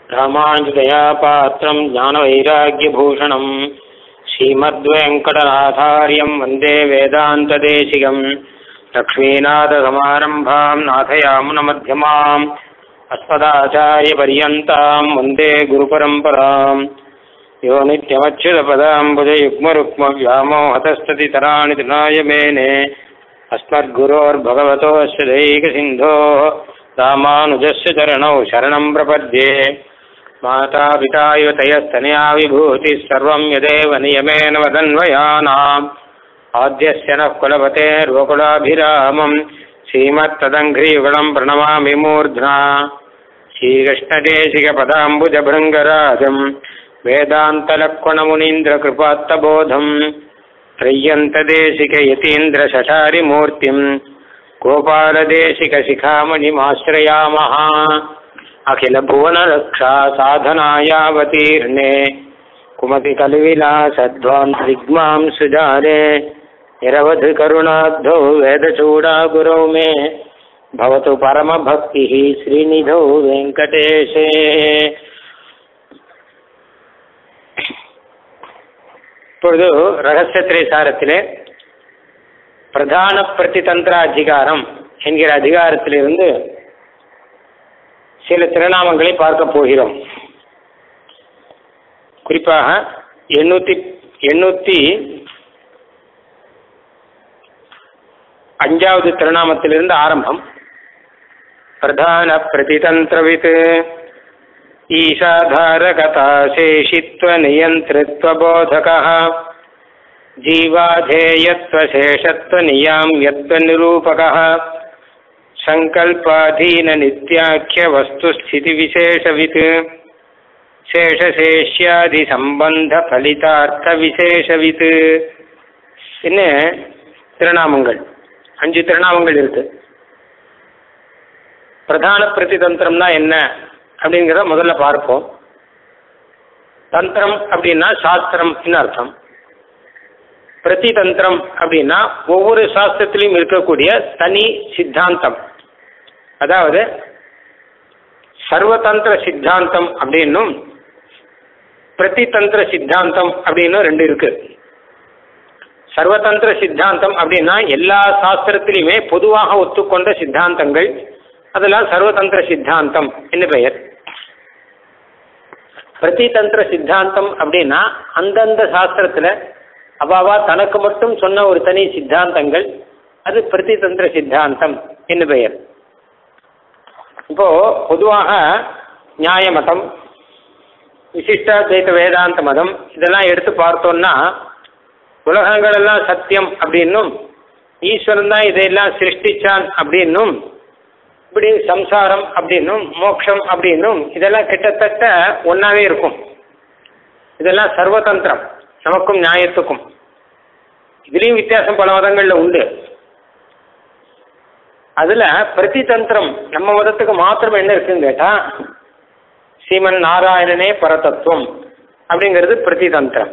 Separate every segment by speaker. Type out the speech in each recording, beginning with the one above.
Speaker 1: ராமானுஜதயா பாத்திரம் ஞானவைராக்கியபூஷணம் ஸ்ரீமத்வேங்கடநாதாரியம் வந்தே வேதாந்ததேசிகம் லக்ஷ்மீநாதசமாரம்பாம் நாதயாமுனமध्यமாம் अस्मदाचार्यपर्यन्ताम् वन्दे गुरुपरम्पराम् यो नित्यमच्युतपदाम्बुजयुग्मरुक्मव्यामोहतस्ततितराणि तृणाय मेने अस्मद्गुरोर्भगवतोऽस्य दैकसिन्धोः रामानुजस्य चरणौ शरणं प्रपद्ये मातापिता युवतयस्तनया विभूतिः सर्वं यदेव नियमेन वदन्वयानाम् आद्यस्य नः कुलपतेर्वकुलाभिरामम् श्रीमत्तदङ्घ्रियुगलं प्रणमामि मूर्ध्ना श्रीकृष्णदेशिकपदाम्बुजभृङ्गराजम् वेदान्तलक्ष्मणमुनीन्द्रकृपात्तबोधम् त्रय्यन्तदेशिकयतीन्द्रशठारिमूर्तिम् गोपालदेशिकशिखामणिमाश्रयामः अखिलभुवनरक्षा साधनायावतीर्णे कुमतिकलिविलासध्वान्तरिग्मां सुजाने निरवधिकरुणाब्धौ वेदचूडागुरौ मे भवतु परमभक्तिः श्रीनिधौ वेङ्कटेशे இப்பொழுது ரகசியத்திரை சாரத்திலே பிரதான பிரதிதந்திர அதிகாரம் என்கிற அதிகாரத்திலிருந்து சில திருநாமங்களை பார்க்க போகிறோம் குறிப்பாக எண்ணூத்தி எண்ணூத்தி அஞ்சாவது திருநாமத்திலிருந்து ஆரம்பம் பிரதான பிரதிதந்திரவித் ஈஷாதாரகதா சேஷித்வ நியந்திருத்வபோதகः जीवाधेयत्वशेषत्व नियाम्यत्व निरूपकः सङ्कल्पाधीन नित्याख्य वस्तुस्थितिविशेषवित् சேஷசேஷ்யாதி ஃபலிதார்த்த விசேஷவித் என்ன திருநாமங்கள் அஞ்சு திருநாமங்கள் இருக்கு பிரதான பிரதிதந்திரம்னா என்ன அப்படிங்கிறத முதல்ல பார்ப்போம் தந்திரம் அப்படின்னா சாஸ்திரம் அர்த்தம் பிரதிதந்திரம் அப்படின்னா ஒவ்வொரு சாஸ்திரத்திலையும் இருக்கக்கூடிய தனி சித்தாந்தம் அதாவது சர்வதந்திர சித்தாந்தம் அப்படின்னும் பிரதிதந்திர சித்தாந்தம் அப்படின்னும் ரெண்டு இருக்கு சர்வதந்திர சித்தாந்தம் அப்படின்னா எல்லா சாஸ்திரத்திலையுமே பொதுவாக ஒத்துக்கொண்ட சித்தாந்தங்கள் அதெல்லாம் சர்வதந்திர சித்தாந்தம் என்று பெயர் பிரதிதந்திர சித்தாந்தம் அப்படின்னா அந்தந்த சாஸ்திரத்துல அவாவா தனக்கு மட்டும் சொன்ன ஒரு தனி சித்தாந்தங்கள் அது பிரதிதந்திர சித்தாந்தம் என்று பெயர் இப்போ பொதுவாக நியாய மதம் விசிஷ்டாத்வைத வேதாந்த மதம் இதெல்லாம் எடுத்து பார்த்தோம்னா உலகங்கள் எல்லாம் சத்தியம் அப்படின்னும் ஈஸ்வரன் தான் இதையெல்லாம் சிருஷ்டிச்சான் அப்படின்னும் இப்படி சம்சாரம் அப்படின்னும் மோட்சம் அப்படின்னும் இதெல்லாம் கிட்டத்தட்ட ஒன்றாவே இருக்கும் இதெல்லாம் சர்வதந்திரம் நமக்கும் நியாயத்துக்கும் இதுலேயும் வித்தியாசம் பல மதங்களில் உண்டு அதில் பிரதிதந்திரம் நம்ம மதத்துக்கு மாத்திரம் என்ன இருக்குன்னு கேட்டால் ஸ்ரீமன் நாராயணனே பரதத்துவம் அப்படிங்கிறது பிரதிதந்திரம்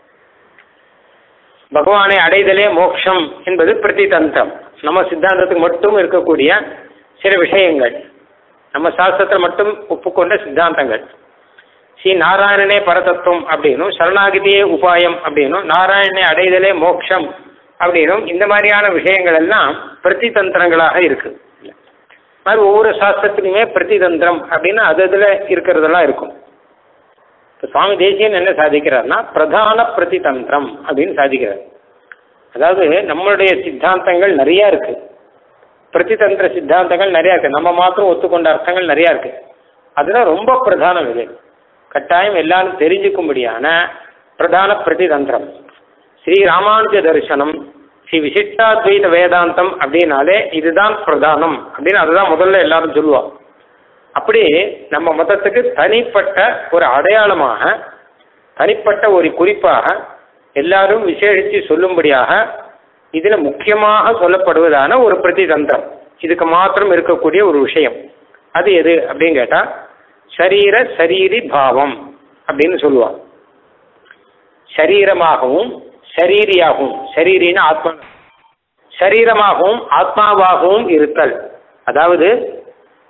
Speaker 1: பகவானை அடைதலே மோட்சம் என்பது பிரதிதந்திரம் நம்ம சித்தாந்தத்துக்கு மட்டும் இருக்கக்கூடிய சில விஷயங்கள் நம்ம சாஸ்திரத்தில் மட்டும் ஒப்புக்கொண்ட சித்தாந்தங்கள் ஸ்ரீ நாராயணனே பரதத்துவம் அப்படின்னும் சரணாகிதியே உபாயம் அப்படின்னும் நாராயணனை அடைதலே மோட்சம் அப்படின்னும் இந்த மாதிரியான விஷயங்கள் எல்லாம் பிரதிதந்திரங்களாக இருக்கு மாதிரி ஒவ்வொரு சாஸ்திரத்திலுமே பிரதிதந்திரம் அப்படின்னு அது அதில் இருக்கிறதெல்லாம் இருக்கும் இப்போ சுவாமி தேசியன் என்ன சாதிக்கிறார்னா பிரதான பிரதிதந்திரம் அப்படின்னு சாதிக்கிறார் அதாவது நம்மளுடைய சித்தாந்தங்கள் நிறைய இருக்கு பிரதிதந்திர சித்தாந்தங்கள் நிறைய இருக்கு நம்ம மாத்திரம் ஒத்துக்கொண்ட அர்த்தங்கள் நிறைய இருக்கு அதுல ரொம்ப பிரதானம் இது கட்டாயம் எல்லாரும் தெரிஞ்சுக்கும்படியான பிரதான பிரதிதந்திரம் ஸ்ரீ ராமானுஜ தரிசனம் ஸ்ரீ விசிஷ்டாத்வைத வேதாந்தம் அப்படின்னாலே இதுதான் பிரதானம் அப்படின்னு அதுதான் முதல்ல எல்லாரும் சொல்லுவோம் அப்படி நம்ம மதத்துக்கு தனிப்பட்ட ஒரு அடையாளமாக தனிப்பட்ட ஒரு குறிப்பாக எல்லாரும் விசேஷித்து சொல்லும்படியாக இதில் முக்கியமாக சொல்லப்படுவதான ஒரு பிரதிதந்திரம் இதுக்கு மாத்திரம் இருக்கக்கூடிய ஒரு விஷயம் அது எது அப்படின்னு கேட்டால் சரீர சரீரி பாவம் அப்படின்னு சொல்லுவான் சரீரமாகவும் சரீரியாகவும் சரீரின்னு ஆத்மா சரீரமாகவும் ஆத்மாவாகவும் இருத்தல் அதாவது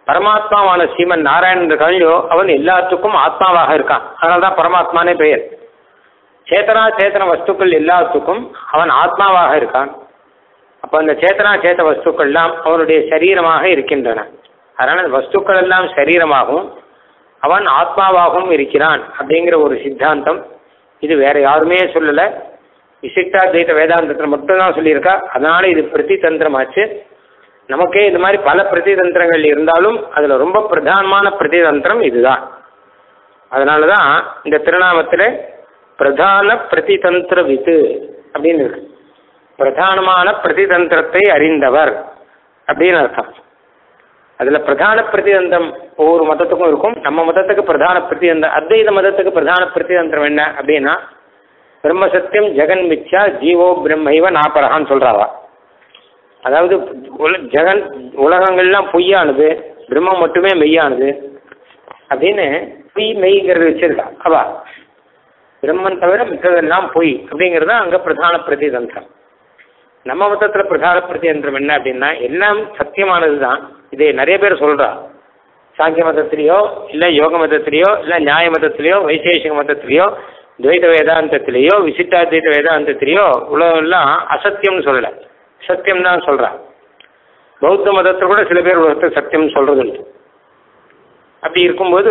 Speaker 1: பரமாத்மாவான ஸ்ரீமன் நாராயணன் இருக்கானோ அவன் எல்லாத்துக்கும் ஆத்மாவாக இருக்கான் அதனால தான் பரமாத்மானே பெயர் சேத்தனா சேத்தன வஸ்துக்கள் எல்லாத்துக்கும் அவன் ஆத்மாவாக இருக்கான் அப்போ அந்த சேத்தனா சேத்த வஸ்துக்கள்லாம் அவனுடைய சரீரமாக இருக்கின்றன அதனால் அந்த வஸ்துக்கள் எல்லாம் சரீரமாகவும் அவன் ஆத்மாவாகவும் இருக்கிறான் அப்படிங்கிற ஒரு சித்தாந்தம் இது வேற யாருமே சொல்லலை விசிஷ்டாத்வைத வேதாந்தத்தில் மட்டும்தான் சொல்லியிருக்கா அதனால இது பிரதிதந்திரமாச்சு நமக்கே இது மாதிரி பல பிரதிதந்திரங்கள் இருந்தாலும் அதில் ரொம்ப பிரதானமான பிரதிதந்திரம் இதுதான் அதனால தான் இந்த திருநாமத்தில் பிரதான பிரதிதந்திர வித்து அப்படின்னு இருக்கு பிரதானமான பிரதிதந்திரத்தை அறிந்தவர் அப்படின்னு அர்த்தம் அதுல பிரதான பிரதிதந்திரம் ஒவ்வொரு மதத்துக்கும் இருக்கும் நம்ம மதத்துக்கு பிரதான பிரதிதந்திரம் அத்வைத மதத்துக்கு பிரதான பிரதிதந்திரம் என்ன அப்படின்னா பிரம்ம சத்தியம் ஜெகன் மிச்சா ஜீவோ பிரம்மைவ நாப்பரகான்னு சொல்றாவா அதாவது உல ஜெகன் உலகங்கள்லாம் பொய்யானது பிரம்மம் மட்டுமே மெய்யானது அப்படின்னு பொய் மெய்ங்கிறது வச்சிருக்கா அவா பிரம்மன் தவிர மித்ததெல்லாம் பொய் அப்படிங்கிறது தான் அங்கே பிரதான பிரதிதந்திரம் நம்ம மதத்தில் பிரதான பிரதிதந்திரம் என்ன அப்படின்னா எல்லாம் சத்தியமானது தான் இதை நிறைய பேர் சொல்றா சாங்கிய மதத்திலேயோ இல்லை யோக மதத்திலேயோ இல்லை நியாய மதத்திலேயோ வைசேஷிக மதத்திலேயோ துவைத வேதாந்தத்திலேயோ விசிட்டாத்வைத வேதாந்தத்திலேயோ உலகெல்லாம் அசத்தியம்னு சொல்லலை சத்தியம் தான் சொல்றா பௌத்த மதத்தில் கூட சில பேர் உலகத்தை சத்தியம்னு சொல்றது உண்டு அப்படி இருக்கும்போது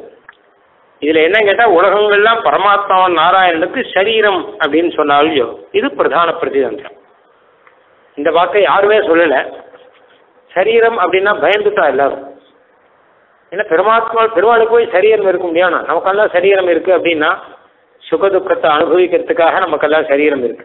Speaker 1: இதுல என்ன கேட்டா உலகங்கள்லாம் பரமாத்மாவன் நாராயணனுக்கு சரீரம் அப்படின்னு சொன்னாலும் இது பிரதான பிரதிதந்திரம் இந்த வாக்கை யாருமே சொல்லல சரீரம் அப்படின்னா பயந்துட்டா எல்லாரும் ஏன்னா பெருமாத்மா பெருமாளுக்கு போய் சரீரம் இருக்க முடியாது நமக்கெல்லாம் சரீரம் இருக்கு அப்படின்னா சுக துக்கத்தை அனுபவிக்கிறதுக்காக நமக்கெல்லாம் சரீரம் இருக்கு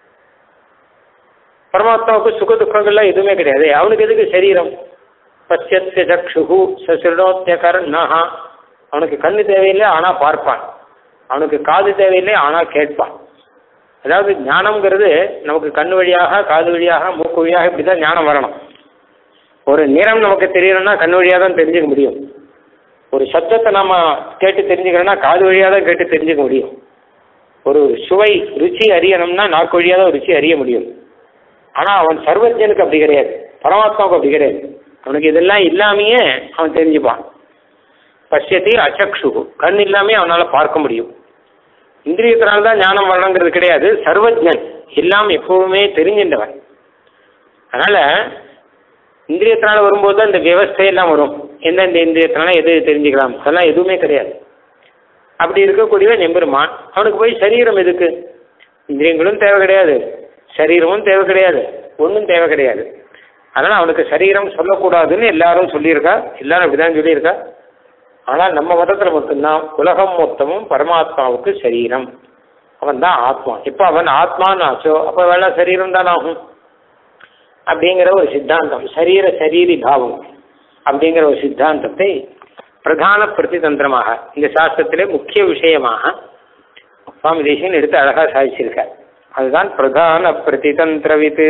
Speaker 1: பரமாத்மாவுக்கு சுக துக்கங்கள்லாம் எதுவுமே கிடையாது அவனுக்கு எதுக்கு சரீரம் பச்சத்திய சக்ஷுகு சசிரணோத்தியகரன் நஹா அவனுக்கு கண்ணு தேவையில்லை ஆனா பார்ப்பான் அவனுக்கு காது தேவையில்லை ஆனா கேட்பான் அதாவது ஞானம்ங்கிறது நமக்கு கண்ணு வழியாக காது வழியாக மூக்கு வழியாக இப்படி தான் ஞானம் வரணும் ஒரு நிறம் நமக்கு தெரியணும்னா கண் வழியாக தான் தெரிஞ்சுக்க முடியும் ஒரு சத்தத்தை நம்ம கேட்டு தெரிஞ்சுக்கிறோம்னா காது வழியாக தான் கேட்டு தெரிஞ்சுக்க முடியும் ஒரு சுவை ருச்சி அறியணும்னா நாக்கு வழியாக தான் ருச்சி அறிய முடியும் ஆனால் அவன் சர்வஜனுக்கு அப்படி கிடையாது பரமாத்மாவுக்கு அப்படி கிடையாது அவனுக்கு இதெல்லாம் இல்லாமையே அவன் தெரிஞ்சுப்பான் பஷ்யத்தில் அச்சக்ஷு கண் இல்லாமே அவனால் பார்க்க முடியும் இந்திரியத்தினால தான் ஞானம் வரணுங்கிறது கிடையாது சர்வஜன் எல்லாம் எப்பவுமே தெரிஞ்சின்றவன் அதனால இந்திரியத்தினால வரும்போது தான் இந்த வியவஸ்தையெல்லாம் வரும் எந்தெந்த இந்திரியத்தினால எது தெரிஞ்சுக்கலாம் அதெல்லாம் எதுவுமே கிடையாது அப்படி இருக்கக்கூடியவன் எம்பெருமான் அவனுக்கு போய் சரீரம் எதுக்கு இந்திரியங்களும் தேவை கிடையாது சரீரமும் தேவை கிடையாது ஒன்றும் தேவை கிடையாது அதனால் அவனுக்கு சரீரம் சொல்லக்கூடாதுன்னு எல்லாரும் சொல்லியிருக்கா எல்லாரும் அப்படிதான் சொல்லியிருக்கா ஆனால் நம்ம மதத்தில் மட்டும்தான் உலகம் மொத்தமும் பரமாத்மாவுக்கு சரீரம் அவன் தான் ஆத்மா இப்போ அவன் ஆத்மான்னு ஆச்சோ அப்போ வேணா சரீரம் தான் ஆகும் அப்படிங்கிற ஒரு சித்தாந்தம் சரீர சரீரி பாவம் அப்படிங்கிற ஒரு சித்தாந்தத்தை பிரதான பிரதிதந்திரமாக இந்த சாஸ்திரத்திலே முக்கிய விஷயமாக சுவாமி தேசியன் எடுத்து அழகாக சாதிச்சிருக்கார் அதுதான் பிரதான பிரதிதந்திரவித்து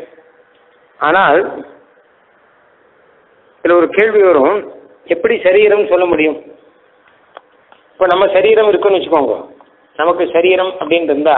Speaker 1: ஆனால் இதில் ஒரு கேள்வி வரும் எப்படி சரீரம் சொல்ல முடியும் இப்போ நம்ம சரீரம் இருக்குன்னு வச்சுக்கோங்க நமக்கு சரீரம் அப்படின்னு இருந்தா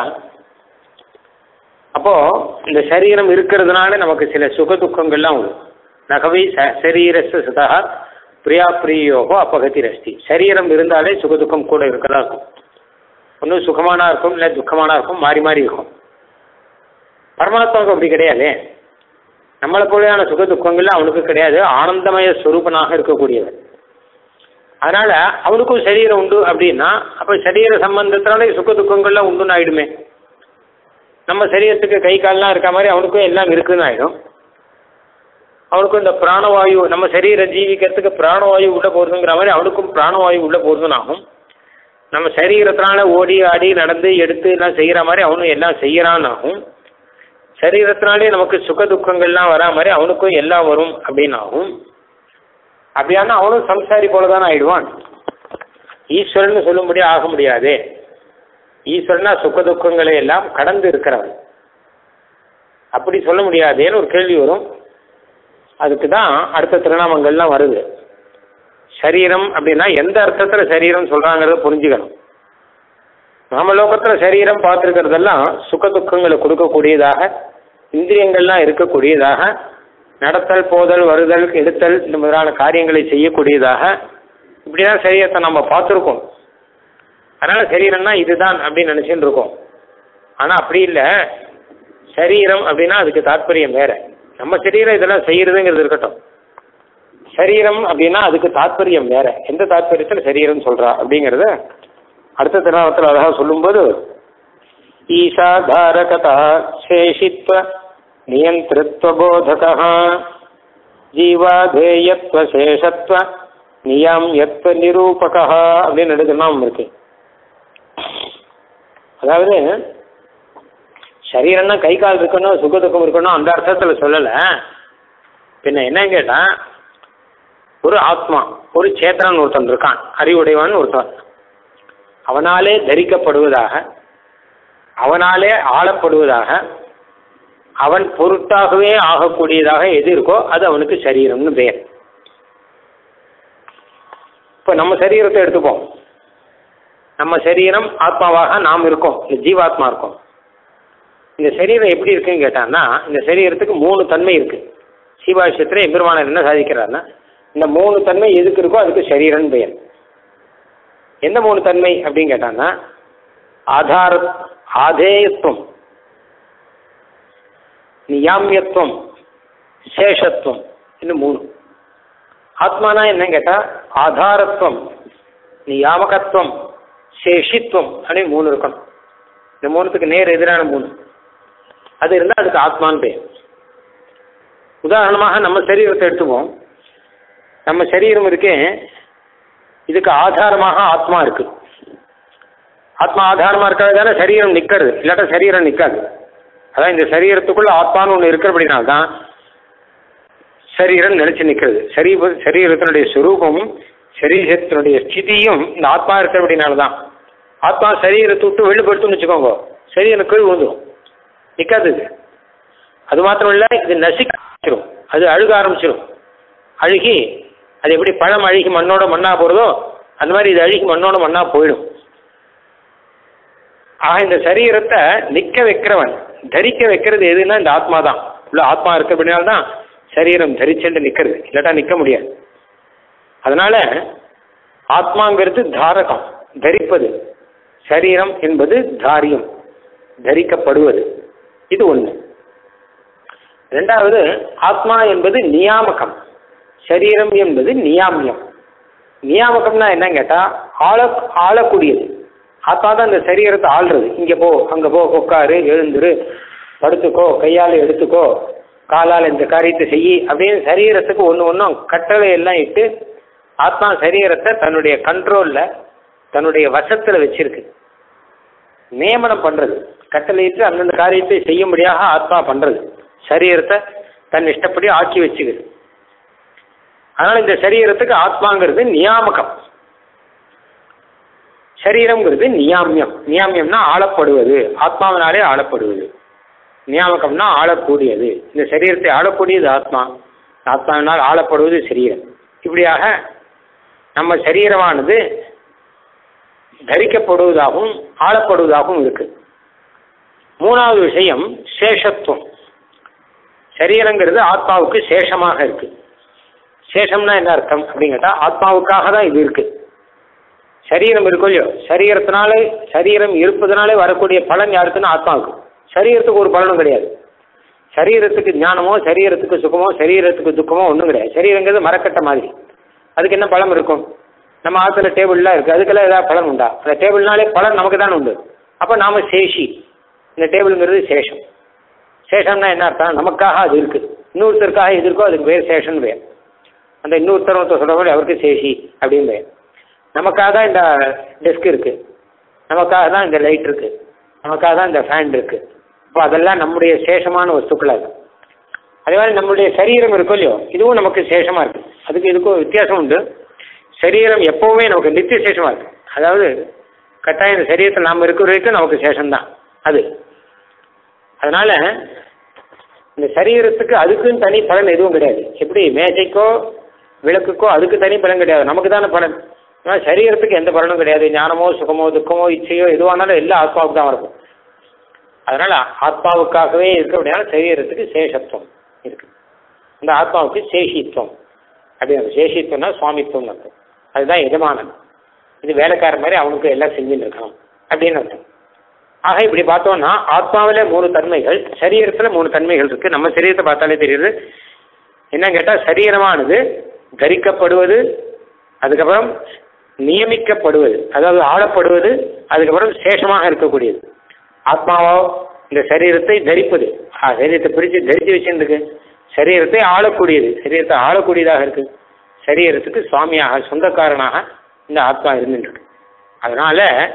Speaker 1: அப்போ இந்த சரீரம் இருக்கிறதுனால நமக்கு சில சுக துக்கங்கள்லாம் வரும் நகவை ச சரீரஸ்த சுதா பிரியா பிரியோகோ அப்பகதி ரஸ்தி சரீரம் இருந்தாலே சுக துக்கம் கூட இருக்கதா இருக்கும் ஒன்றும் சுகமானா இருக்கும் இல்லை துக்கமானா இருக்கும் மாறி மாறி இருக்கும் பரமாத்மாவுக்கு அப்படி கிடையாது நம்மளை போലെயான சுக துக்கங்கள்லாம் அவனுக்கு கிடையாது ஆனந்தமய ஸ்வரூபனாக இருக்கக்கூடியவன் அதனால அவனுக்கும் சரீரம் உண்டு அப்படின்னா அப்ப சரீர சம்பந்தத்தினாலே சுக துக்கங்கள்லாம் உண்டுன்னு ஆயிடுமே நம்ம சரீரத்துக்கு கை கால்லாம் இருக்க மாதிரி அவனுக்கும் எல்லாம் இருக்குன்னு ஆயிடும் அவனுக்கும் இந்த பிராணவாயு நம்ம சரீரம் ஜீவிக்கிறதுக்கு பிராணவாயு உள்ள போறதுங்கிற மாதிரி அவனுக்கும் பிராணவாயு உள்ள போறதுன்னு ஆகும் நம்ம சரீரத்தினால ஓடி ஆடி நடந்து எடுத்து எல்லாம் செய்யற மாதிரி அவனும் எல்லாம் செய்யறான்னு ஆகும் சரீரத்தினாலே நமக்கு சுக துக்கங்கள்லாம் வரா மாதிரி அவனுக்கும் எல்லாம் வரும் அப்படின்னு ஆகும் அப்படியானா அவனும் சம்சாரி போலதான் ஆயிடுவான் ஈஸ்வரன் சொல்லும்படி ஆக முடியாது ஈஸ்வரனா சுக துக்கங்களை எல்லாம் கடந்து இருக்கிறவன் அப்படி சொல்ல முடியாதேன்னு ஒரு கேள்வி வரும் அதுக்கு தான் அடுத்த திருநாமங்கள்லாம் வருது சரீரம் அப்படின்னா எந்த அர்த்தத்துல சரீரம் சொல்றாங்கிறத புரிஞ்சுக்கணும் நாம லோகத்துல சரீரம் பார்த்துருக்கிறதெல்லாம் சுக துக்கங்களை கொடுக்கக்கூடியதாக இந்திரியங்கள்லாம் இருக்கக்கூடியதாக நடத்தல் போதல் வருதல் எடுத்தல் இந்த முதலான காரியங்களை செய்யக்கூடியதாக இப்படிதான் சரீரத்தை நம்ம பார்த்துருக்கோம் அதனால சரீரம்னா இதுதான் அப்படின்னு நினைச்சுட்டு இருக்கோம் ஆனா அப்படி இல்லை சரீரம் அப்படின்னா அதுக்கு தாற்பயம் வேற நம்ம சரீரம் இதெல்லாம் செய்யறதுங்கிறது இருக்கட்டும் சரீரம் அப்படின்னா அதுக்கு தாற்பயம் வேற எந்த தாற்பயத்தில் சரீரம் சொல்றா அப்படிங்கறத அடுத்த தினத்தில் அழகா சொல்லும்போது ஈஷா தாரகதா சேஷித்வ நியந்திருத்வ போதகா ஜீவாதேயத்வ சேஷத்வ நியாம்யத்வ நிரூபகா அப்படின்னு எடுத்துலாம் இருக்கு அதாவது சரீரம்னா கை கால் இருக்கணும் சுக துக்கம் இருக்கணும் அந்த அர்த்தத்துல சொல்லல பின்ன என்ன கேட்டா ஒரு ஆத்மா ஒரு சேத்திரன் ஒருத்தன் இருக்கான் அறிவுடையவன் ஒருத்தன் அவனாலே தரிக்கப்படுவதாக அவனாலே ஆளப்படுவதாக அவன் பொருட்டாகவே ஆகக்கூடியதாக எது இருக்கோ அது அவனுக்கு சரீரம்னு பெயர் இப்போ நம்ம சரீரத்தை எடுத்துப்போம் நம்ம சரீரம் ஆத்மாவாக நாம் இருக்கோம் இந்த ஜீவாத்மா இருக்கோம் இந்த சரீரம் எப்படி இருக்குன்னு கேட்டான்னா இந்த சரீரத்துக்கு மூணு தன்மை இருக்கு சீவாஷயத்தில் எம்பெருமானர் என்ன சாதிக்கிறாருன்னா இந்த மூணு தன்மை எதுக்கு இருக்கோ அதுக்கு சரீரம்னு பெயர் எந்த மூணு தன்மை அப்படின்னு கேட்டான்னா ஆதார ஆதேயத்துவம் நியாமியத்துவம் சேஷத்துவம் இன்னும் மூணு ஆத்மானா என்னன்னு கேட்டா ஆதாரத்துவம் நியாமகத்துவம் சேஷித்துவம் அப்படின்னு மூணு இருக்கணும் இந்த மூணுத்துக்கு நேர் எதிரான மூணு அது இருந்தால் அதுக்கு ஆத்மான்னு பேர் உதாரணமாக நம்ம சரீரத்தை எடுத்துப்போம் நம்ம சரீரம் இருக்கே இதுக்கு ஆதாரமாக ஆத்மா இருக்கு ஆத்மா ஆதாரமா இருக்கிறது தானே சரீரம் நிற்கிறது இல்லாட்டா சரீரம் நிற்காது அதான் இந்த சரீரத்துக்குள்ள ஆத்மான்னு ஒன்று இருக்கிறபடினால்தான் சரீரம் நிலைச்சு நிற்கிறது சரீ சரீரத்தினுடைய சுரூபமும் சரீரத்தினுடைய ஸ்திதியும் இந்த ஆத்மா இருக்கிறபடினால தான் ஆத்மா சரீரத்தை விட்டு வெளிப்படுத்தும்னு வச்சுக்கோங்க சரீரம் கீழ் விழுந்துடும் நிற்காது இது அது மாத்திரம் இல்லை இது நசிக்க ஆரம்பிச்சிடும் அது அழுக ஆரம்பிச்சிடும் அழுகி அது எப்படி பழம் அழுகி மண்ணோட மண்ணா போகிறதோ அந்த மாதிரி இது அழுகி மண்ணோட மண்ணா போயிடும் ஆக இந்த சரீரத்தை நிற்க வைக்கிறவன் தரிக்க வைக்கிறது எதுன்னா இந்த ஆத்மா தான் உள்ள ஆத்மா இருக்கிறபடினால தான் சரீரம் தரிச்சுட்டு நிற்கிறது இல்லாட்டா நிற்க முடியாது அதனால ஆத்மாங்கிறது தாரகம் தரிப்பது சரீரம் என்பது தாரியம் தரிக்கப்படுவது இது ஒன்று ரெண்டாவது ஆத்மா என்பது நியாமகம் சரீரம் என்பது நியாமியம் நியாமகம்னா என்னன்னு கேட்டா ஆள ஆளக்கூடியது ஆத்மா தான் இந்த சரீரத்தை ஆள்றது இங்க போ அங்க போ உட்காரு எழுந்துரு படுத்துக்கோ கையால் எடுத்துக்கோ காலால் இந்த காரியத்தை செய் அப்படின்னு சரீரத்துக்கு ஒன்று ஒன்றும் கட்டளை எல்லாம் இட்டு ஆத்மா சரீரத்தை தன்னுடைய கண்ட்ரோல்ல தன்னுடைய வசத்துல வச்சிருக்கு நியமனம் பண்றது கட்டளையிட்டு அந்தந்த காரியத்தை செய்யும்படியாக ஆத்மா பண்றது சரீரத்தை தன் இஷ்டப்படி ஆக்கி வச்சுக்குது அதனால இந்த சரீரத்துக்கு ஆத்மாங்கிறது நியாமகம் சரீரம்ங்கிறது நியாமியம் நியாமியம்னா ஆளப்படுவது ஆத்மாவினாலே ஆளப்படுவது நியாமகம்னா ஆளக்கூடியது இந்த சரீரத்தை ஆளக்கூடியது ஆத்மா ஆத்மாவினால் ஆளப்படுவது சரீரம் இப்படியாக நம்ம சரீரமானது தரிக்கப்படுவதாகவும் ஆளப்படுவதாகவும் இருக்கு மூணாவது விஷயம் சேஷத்துவம் சரீரங்கிறது ஆத்மாவுக்கு சேஷமாக இருக்கு சேஷம்னா என்ன அர்த்தம் அப்படின்னு கேட்டா ஆத்மாவுக்காக தான் இது இருக்கு சரீரம் இருக்கும் இல்லையோ சரீரத்தினாலே சரீரம் இருப்பதனாலே வரக்கூடிய பலன் யாருக்குன்னு ஆத்மாவுக்கு சரீரத்துக்கு ஒரு பலனும் கிடையாது சரீரத்துக்கு ஞானமோ சரீரத்துக்கு சுகமோ சரீரத்துக்கு துக்கமோ ஒன்றும் கிடையாது சரீரங்கிறது மரக்கட்ட மாதிரி அதுக்கு என்ன பலம் இருக்கும் நம்ம ஆற்றுல டேபிள்லாம் இருக்குது அதுக்கெல்லாம் ஏதாவது பலன் உண்டா அந்த டேபிள்னாலே பலன் நமக்கு தானே உண்டு அப்போ நாம சேஷி இந்த டேபிளுங்கிறது சேஷம் சேஷம்னா என்ன அர்த்தம் நமக்காக அது இருக்குது இன்னொருத்தருக்காக எது இருக்கோ அதுக்கு பேர் சேஷன் பேர் அந்த இன்னொருத்தர் ஒருத்தர் சொல்கிற மாதிரி அவருக்கு சேஷி அப்படின்னு பேர் நமக்காக தான் இந்த டெஸ்க் இருக்குது நமக்காக தான் இந்த லைட் இருக்குது நமக்காக தான் இந்த ஃபேன் இருக்குது இப்போ அதெல்லாம் நம்முடைய சேஷமான வஸ்துக்களாக இருக்கு அதே மாதிரி நம்மளுடைய சரீரம் இருக்கும் இல்லையோ இதுவும் நமக்கு சேஷமாக இருக்குது அதுக்கு இதுக்கும் வித்தியாசம் உண்டு சரீரம் எப்போவுமே நமக்கு நித்திய சேஷமாக இருக்குது அதாவது கட்டாயம் இந்த சரீரத்தில் நாம் இருக்கிற வரைக்கும் நமக்கு சேஷம்தான் அது அதனால் இந்த சரீரத்துக்கு அதுக்குன்னு தனி பலன் எதுவும் கிடையாது எப்படி மேஜைக்கோ விளக்குக்கோ அதுக்கு தனி பலன் கிடையாது நமக்கு தானே பலன் ஆனால் சரீரத்துக்கு எந்த பலனும் கிடையாது ஞானமோ சுகமோ துக்கமோ இச்சையோ எதுவானாலும் எல்லாம் ஆத்மாவுக்கு தான் இருக்கும் அதனால் ஆத்மாவுக்காகவே இருக்க அப்படின்னா சரீரத்துக்கு சேஷத்துவம் இருக்கு அந்த ஆத்மாவுக்கு சேஷித்துவம் அப்படின்னு சேஷித்துவம்னா சுவாமித்துவம் அர்த்தம் அதுதான் எஜமானன் இது வேலைக்காரன் மாதிரி அவனுக்கு எல்லாம் செஞ்சுட்டு இருக்கணும் அப்படின்னு அர்த்தம் ஆக இப்படி பார்த்தோம்னா ஆத்மாவில மூணு தன்மைகள் சரீரத்துல மூணு தன்மைகள் இருக்கு நம்ம சரீரத்தை பார்த்தாலே தெரியுது என்ன கேட்டா சரீரமானது தரிக்கப்படுவது அதுக்கப்புறம் நியமிக்கப்படுவது அதாவது ஆளப்படுவது அதுக்கப்புறம் சேஷமாக இருக்கக்கூடியது ஆத்மாவோ இந்த சரீரத்தை தரிப்பது ஆ, சரீரத்தை பிரித்து தரித்து வச்சிருக்கு சரீரத்தை ஆளக்கூடியது சரீரத்தை ஆளக்கூடியதாக இருக்கு சரீரத்துக்கு சுவாமியாக சொந்தக்காரனாக இந்த ஆத்மா இருந்துருக்கு அதனால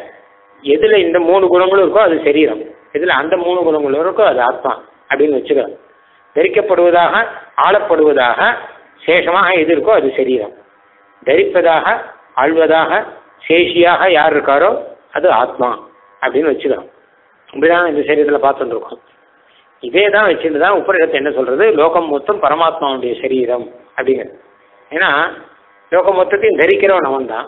Speaker 1: எதுல இந்த மூணு குணங்களும் இருக்கோ அது சரீரம் எதுல அந்த மூணு குணங்களும் இருக்கோ அது ஆத்மா அப்படின்னு வச்சுக்கலாம் தரிக்கப்படுவதாக ஆளப்படுவதாக சேஷமாக எது இருக்கோ அது சரீரம் தரிப்பதாக ஆள்வதாக சேஷியாக யார் இருக்காரோ அது ஆத்மா அப்படின்னு வச்சுக்கலாம் இப்படிதான் இந்த சரீரத்தில் பார்த்துட்டு இருக்கோம் இதே தான் வச்சுட்டு தான் உபரிடத்தை என்ன சொல்றது லோகம் மொத்தம் பரமாத்மாவுடைய சரீரம் அப்படிங்கிறது ஏன்னா லோகம் மொத்தத்தையும் தரிக்கிறவன் அவன் தான்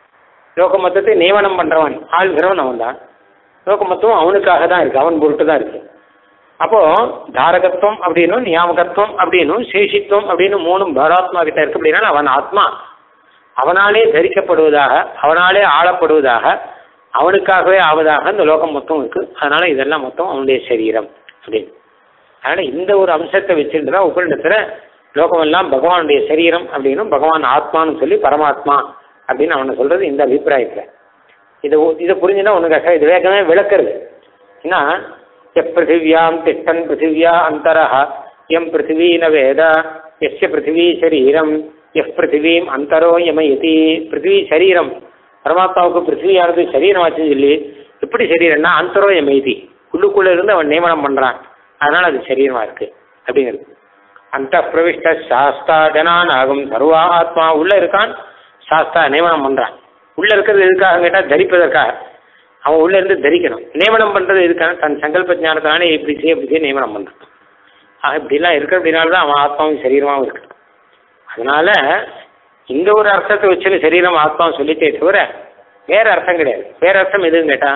Speaker 1: லோக மொத்தத்தை நியமனம் பண்றவன் ஆள்கிறவன் அவன் தான் லோக மொத்தம் அவனுக்காக தான் இருக்கு அவன் பொருட்டு தான் இருக்கு அப்போ தாரகத்துவம் அப்படின்னும் நியாமகத்துவம் அப்படின்னும் சேஷித்துவம் அப்படின்னு மூணும் பராத்மா கிட்ட இருக்கு அப்படின்னா அவன் ஆத்மா அவனாலே தரிக்கப்படுவதாக அவனாலே ஆளப்படுவதாக அவனுக்காகவே ஆவதாக இந்த லோகம் மொத்தம் இருக்கு அதனால இதெல்லாம் மொத்தம் அவனுடைய சரீரம் அப்படின்னு அதனால இந்த ஒரு அம்சத்தை வச்சுட்டு தான் உபரிடத்துல லோகமெல்லாம் பகவானுடைய சரீரம் அப்படின்னும் பகவான் ஆத்மான்னு சொல்லி பரமாத்மா அப்படின்னு அவனை சொல்றது இந்த அபிப்பிராயத்துல இதை இதை புரிஞ்சுன்னா உனக்கு இது வேகமே விளக்குறது ஏன்னா எப் பிருத்திவியாம் திஷ்டன் பிருத்திவியா அந்தரஹ எம் பிருத்திவி ந வேத எஸ்ய பிருத்திவி சரீரம் எஃப் பிருத்திவீம் அந்தரோ யமயதி பிருத்திவி சரீரம் பரமாத்மாவுக்கு பிருத்திவியானது சரீரமாச்சுன்னு சொல்லி எப்படி சரீரம்னா அந்தரோ யமயதி உள்ளுக்குள்ள இருந்து அவன் நியமனம் பண்றான் அதனால அது சரீரமா இருக்கு அப்படிங்கிறது அந்த பிரவிஷ்ட சாஸ்தா ஜனானாகும் சர்வா ஆத்மா உள்ள இருக்கான் சாஸ்தா நியமனம் பண்றான் உள்ள இருக்கிறது எதுக்காக கேட்டா தரிப்பதற்காக அவன் உள்ள இருந்து தரிக்கணும் நியமனம் பண்றது எதுக்காக தன் சங்கல்ப ஞானத்தினாலே இப்படி செய்ய இப்படி செய்ய நியமனம் பண்றான் ஆக இப்படிலாம் இருக்கு அப்படின்னால தான் அவன் ஆத்மாவும் சரீரமாவும் இருக்கு அதனால இந்த ஒரு அர்த்தத்தை வச்சு சரீரம் ஆத்மாவும் சொல்லிட்டே தவிர வேற அர்த்தம் கிடையாது வேற அர்த்தம் எதுவும் கேட்டா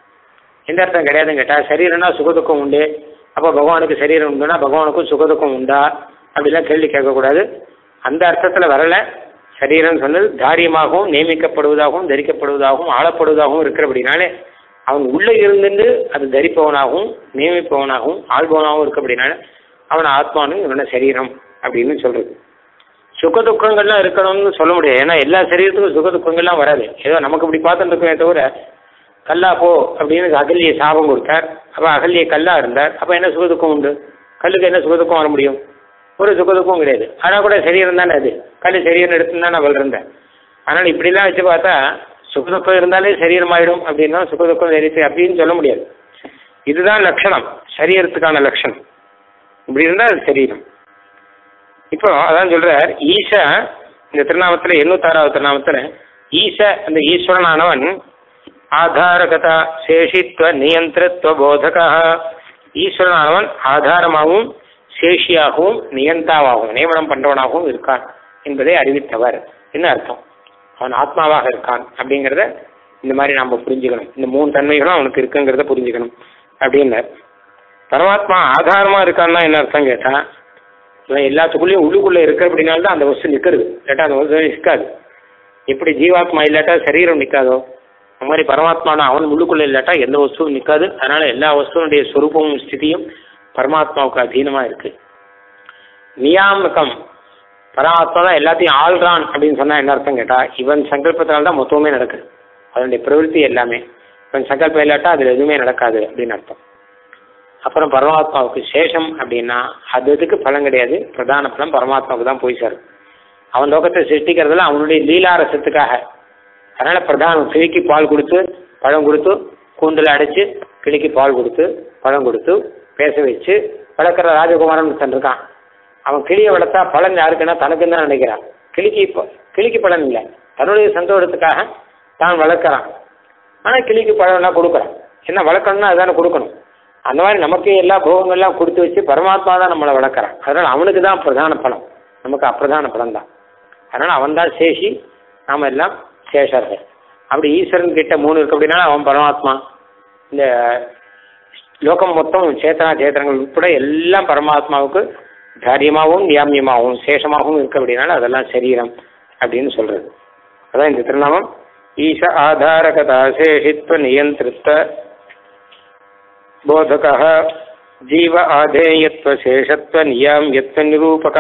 Speaker 1: எந்த அர்த்தம் கிடையாதுன்னு கேட்டா சரீரம்னா சுகதுக்கம் உண்டு அப்போ பகவானுக்கு சரீரம் உண்டுன்னா பகவானுக்கும் சுகதுக்கம் உண்டா அப்படிலாம் கேள்வி கேட்கக்கூடாது அந்த அர்த்தத்தில் வரல சரீரம் சொன்னது தாரியமாகவும் நியமிக்கப்படுவதாகவும் தரிக்கப்படுவதாகவும் ஆளப்படுவதாகவும் இருக்கிறபடினாலே அவன் உள்ளே இருந்துட்டு அது தரிப்பவனாகவும் நியமிப்பவனாகவும் ஆள்பவனாகவும் இருக்கப்படினால அவன் ஆத்மானும் இவன சரீரம் அப்படின்னு சொல்றது சுக துக்கங்கள்லாம் இருக்கணும்னு சொல்ல முடியாது ஏன்னா எல்லா சரீரத்துக்கும் சுக துக்கங்கள்லாம் வராது ஏதோ நமக்கு இப்படி பார்த்துட்டு இருக்கோமே தவிர கல்லா போ அப்படின்னு அகல்யை சாபம் கொடுத்தார் அப்போ அகல்யை கல்லா இருந்தார் அப்போ என்ன சுகதுக்கம் உண்டு கல்லுக்கு என்ன சுகதுக்கம் வர முடியும் ஒரு சுகதுக்கம் கிடையாது ஆனால் கூட சரீரம் தானே அது கல் சரீரம் எடுத்து தான் நான் வளர்ந்தேன் அதனால் இப்படிலாம் வச்சு பார்த்தா சுகதுக்கம் இருந்தாலே சரீரம் ஆயிடும் அப்படின்னா சுகதுக்கம் தெரியுது அப்படின்னு சொல்ல முடியாது இதுதான் லட்சணம் சரீரத்துக்கான லட்சணம் இப்படி இருந்தால் அது சரீரம் இப்போ அதான் சொல்றார் ஈச இந்த திருநாமத்தில் எண்ணூத்தாறாவது திருநாமத்தில் ஈச அந்த ஈஸ்வரனானவன் ஆதாரகதா சேஷித்வ நியந்திரத்துவ போதகா ஈஸ்வரனானவன் ஆதாரமாகவும் சேஷியாகவும் நியந்தாவாகவும் நியமனம் பண்றவனாகவும் இருக்கான் என்பதை அறிவித்தவர் என்ன அர்த்தம் அவன் ஆத்மாவாக இருக்கான் அப்படிங்கிறத இந்த மாதிரி நாம் புரிஞ்சுக்கணும் இந்த மூணு தன்மைகளும் அவனுக்கு இருக்குங்கிறத புரிஞ்சுக்கணும் அப்படின்னார் பரமாத்மா ஆதாரமா இருக்கான்னா என்ன அர்த்தம் கேட்டா இவன் எல்லாத்துக்குள்ளேயும் உள்ளுக்குள்ள இருக்கிற அப்படின்னால்தான் அந்த வஸ்து நிற்கிறது இல்லாட்டா அந்த வஸ்து நிற்காது எப்படி ஜீவாத்மா இல்லாட்டா சரீரம் நிற்காதோ அந்த மாதிரி பரமாத்மான அவன் உள்ளுக்குள்ள இல்லாட்டா எந்த வஸ்துவும் நிற்காது அதனால எல்லா வஸ்துவனுடைய சொரூபமும் ஸ்திதியும் பரமாத்மாவுக்கு அதீனமா இருக்கு நியாமகம் பரமாத்மா தான் எல்லாத்தையும் ஆள்றான் அப்படின்னு சொன்னா என்ன அர்த்தம் கேட்டா இவன் சங்கல்பத்தினால தான் மொத்தமே நடக்குது அதனுடைய பிரவருத்தி எல்லாமே இவன் சங்கல்பம் இல்லாட்டா அதுல எதுவுமே நடக்காது அப்படின்னு அர்த்தம் அப்புறம் பரமாத்மாவுக்கு சேஷம் அப்படின்னா அது எதுக்கு பலன் கிடையாது பிரதான பலம் பரமாத்மாவுக்கு தான் போய் சேரும் அவன் லோகத்தை சிருஷ்டிக்கிறதுல அவனுடைய லீலாரசத்துக்காக அதனால பிரதானம் கிளிக்கு பால் கொடுத்து பழம் கொடுத்து கூண்டில் அடைச்சு கிளிக்கு பால் கொடுத்து பழம் கொடுத்து பேச வச்சு வளர்க்குற ராஜகுமாரன் ஒருத்தன் இருக்கான் அவன் கிளியை வளர்த்தா பலன் யாருக்குன்னா தனக்குன்னு தான் நினைக்கிறான் கிளிக்கு இப்போ கிளிக்கு பலன் இல்லை தன்னுடைய சந்தோஷத்துக்காக தான் வளர்க்குறான் ஆனால் கிளிக்கு பழம்லாம் கொடுக்குறான் என்ன வளர்க்கணும்னா அதுதானே கொடுக்கணும் அந்த மாதிரி நமக்கு எல்லா போகங்கள்லாம் கொடுத்து வச்சு பரமாத்மா தான் நம்மளை வளர்க்குறான் அதனால் அவனுக்கு தான் பிரதான பலம் நமக்கு அப்பிரதான பலம் தான் அதனால் அவன் தான் சேஷி நாம் எல்லாம் சேஷர்கள் அப்படி ஈஸ்வரன் கிட்ட மூணு இருக்கு அப்படின்னா அவன் பரமாத்மா இந்த லோகம் மொத்தம் சேத்தனா சேத்திரங்கள் உட்பட எல்லாம் பரமாத்மாவுக்கு தாரியமாகவும் நியாமியமாகவும் சேஷமாகவும் இருக்கு அப்படின்னால அதெல்லாம் சரீரம் அப்படின்னு சொல்றது அதான் இந்த திருநாமம் ஈச ஆதாரகதா சேஷித்வ நியந்திரித்த போதக ஜீவ ஆதேயத்துவ சேஷத்துவ நியாமியத்துவ நிரூபக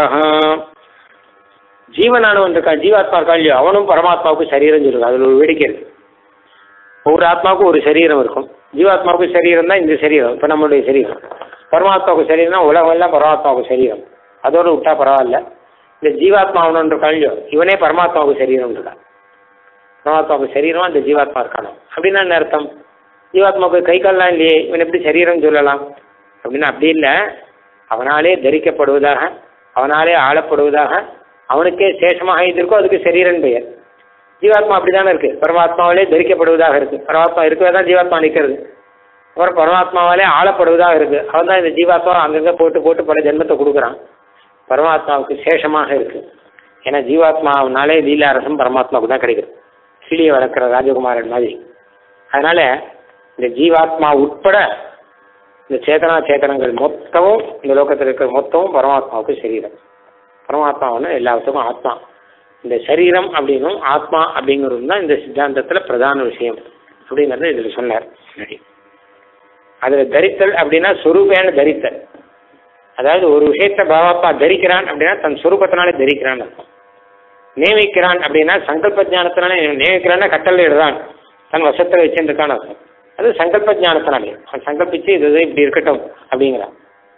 Speaker 1: ஜீவனானவன் இருக்கான் ஜீவாத்மா இருக்கா இல்லையோ அவனும் பரமாத்மாவுக்கு சரீரம் சொல்லுங்க அதில் ஒரு வேடிக்கை இருக்கு ஒவ்வொரு ஆத்மாவுக்கும் ஒரு சரீரம் இருக்கும் ஜீவாத்மாவுக்கு சரீரம் தான் இந்த சரீரம் இப்போ நம்மளுடைய சரீரம் பரமாத்மாவுக்கு சரீரம்னா உலகம் எல்லாம் பரமாத்மாவுக்கு சரீரம் அதோடு விட்டா பரவாயில்ல இந்த ஜீவாத்மா அவனு இருக்கான் இல்லையோ இவனே பரமாத்மாவுக்கு சரீரம் இருக்கான் பரமாத்மாவுக்கு சரீரமா இந்த ஜீவாத்மா இருக்கானோ அப்படின்னா என்ன அர்த்தம் ஜீவாத்மாவுக்கு கை கால்லாம் இல்லையே இவன் எப்படி சரீரம் சொல்லலாம் அப்படின்னா அப்படி இல்லை அவனாலே தரிக்கப்படுவதாக அவனாலே ஆளப்படுவதாக அவனுக்கே சேஷமாக இது இருக்கோ அதுக்கு சரீரன் பெயர் ஜீவாத்மா அப்படிதானே இருக்கு பரமாத்மாவிலே தரிக்கப்படுவதாக இருக்கு பரமாத்மா இருக்கவே தான் ஜீவாத்மா நிற்கிறது அப்புறம் பரமாத்மாவாலே ஆளப்படுவதாக இருக்கு அவன் தான் இந்த ஜீவாத்மா அங்கங்கே போட்டு போட்டு பல ஜென்மத்தை கொடுக்குறான் பரமாத்மாவுக்கு சேஷமாக இருக்கு ஏன்னா ஜீவாத்மாவினாலே லீலாரசம் பரமாத்மாவுக்கு தான் கிடைக்குது கிளியை வளர்க்குற ராஜகுமாரன் மாதிரி அதனால இந்த ஜீவாத்மா உட்பட இந்த சேதனா சேத்தனங்கள் மொத்தமும் இந்த லோகத்தில் இருக்கிற மொத்தமும் பரமாத்மாவுக்கு சரீரம் பரமாத்மா ஒன்று எல்லாத்துக்கும் ஆத்மா இந்த சரீரம் அப்படின்னும் ஆத்மா அப்படிங்கிறது தான் இந்த சித்தாந்தத்தில் பிரதான விஷயம் அப்படிங்கிறத இதில் சொன்னார் முன்னாடி அதில் தரித்தல் அப்படின்னா சொரூபேன தரித்தல் அதாவது ஒரு விஷயத்தை பகவாத்மா தரிக்கிறான் அப்படின்னா தன் சொரூபத்தினாலே தரிக்கிறான் அர்த்தம் நியமிக்கிறான் அப்படின்னா சங்கல்ப ஜானத்தினாலே நியமிக்கிறான்னா கட்டளை இடுறான் தன் வசத்தில் வச்சுருக்கான்னு அர்த்தம் அது சங்கல்ப ஜானத்தினாலே அவன் சங்கல்பிச்சு இது இது இப்படி இருக்கட்டும் அப்படிங்கிறான்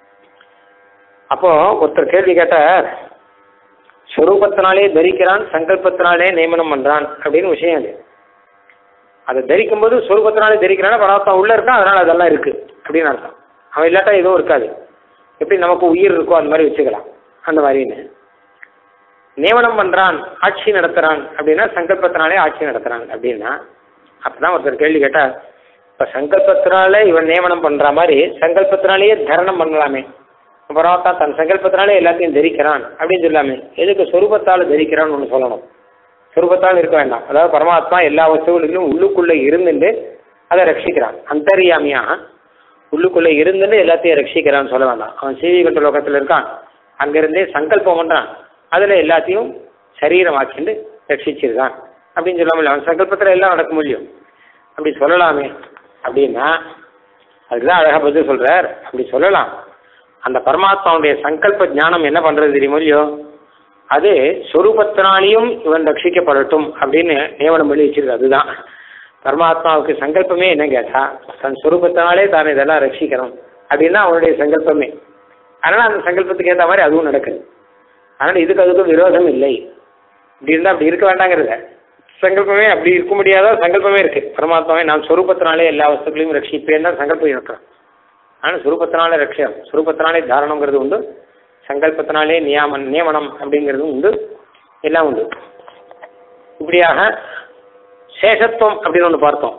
Speaker 1: அப்போ ஒருத்தர் கேள்வி கேட்டால் ஸ்வரூபத்தினாலே தரிக்கிறான் சங்கல்பத்தினாலே நியமனம் பண்றான் அப்படின்னு விஷயம் அது அதை தரிக்கும் போது ஸ்வரூபத்தினாலே தரிக்கிறான்னா பரமாத்மா உள்ள இருக்கான் அதனால அதெல்லாம் இருக்கு அப்படின்னு அர்த்தம் அவன் இல்லாட்டா எதுவும் இருக்காது எப்படி நமக்கு உயிர் இருக்கோ அந்த மாதிரி வச்சுக்கலாம் அந்த மாதிரின்னு நியமனம் பண்றான் ஆட்சி நடத்துறான் அப்படின்னா சங்கல்பத்தினாலே ஆட்சி நடத்துறான் அப்படின்னா அப்பதான் ஒருத்தர் கேள்வி கேட்டா இப்ப சங்கல்பத்தினாலே இவன் நியமனம் பண்ற மாதிரி சங்கல்பத்தினாலேயே தரணம் பண்ணலாமே பரமாத்மா தன் சங்கல்பத்தினாலே எல்லாத்தையும் தரிக்கிறான் அப்படின்னு சொல்லாமே எதுக்கு சொரூபத்தால் தரிக்கிறான்னு ஒன்று சொல்லணும் சொரூபத்தால் இருக்க வேண்டாம் அதாவது பரமாத்மா எல்லா வஸ்துகளிலும் உள்ளுக்குள்ளே இருந்துட்டு அதை ரட்சிக்கிறான் அந்தரியாமியாக உள்ளுக்குள்ளே இருந்துட்டு எல்லாத்தையும் ரட்சிக்கிறான்னு சொல்ல வேண்டாம் அவன் சீவி கட்ட லோகத்தில் இருக்கான் அங்கிருந்தே சங்கல்பம் பண்ணுறான் அதில் எல்லாத்தையும் சரீரமாக்கிண்டு ரட்சிச்சிருக்கான் அப்படின்னு சொல்லாமல் அவன் சங்கல்பத்தில் எல்லாம் நடக்க முடியும் அப்படி சொல்லலாமே அப்படின்னா அதுக்குதான் அழகாக பதில் சொல்கிறார் அப்படி சொல்லலாம் அந்த பரமாத்மாவுடைய சங்கல்ப ஞானம் என்ன பண்றது தெரியுமோ இல்லையோ அது சொரூபத்தினாலையும் இவன் ரட்சிக்கப்படட்டும் அப்படின்னு நியமனம் பண்ணி வச்சிருக்கு அதுதான் பரமாத்மாவுக்கு சங்கல்பமே என்ன கேட்டா தன் சொரூபத்தினாலே தான் இதெல்லாம் ரட்சிக்கணும் அப்படின்னா அவனுடைய சங்கல்பமே அதனால அந்த சங்கல்பத்துக்கு ஏற்ற மாதிரி அதுவும் நடக்குது அதனால இதுக்கு அதுக்கும் விரோதம் இல்லை இப்படி இருந்தால் அப்படி இருக்க வேண்டாங்கிறத சங்கல்பமே அப்படி இருக்க முடியாத சங்கல்பமே இருக்கு பரமாத்மாவே நான் சொரூபத்தினாலே எல்லா வஸ்துக்களையும் ரட்சிப்பேன் தான் சங்கல்பம் இருக்கிறேன் ஆனால் சுரூபத்தினாலே ரட்சம் சுரூபத்தினாலே தாரணங்கிறது உண்டு சங்கல்பத்தினாலே நியாமன் நியமனம் அப்படிங்கிறதும் உண்டு எல்லாம் உண்டு இப்படியாக சேஷத்துவம் அப்படின்னு ஒன்று பார்த்தோம்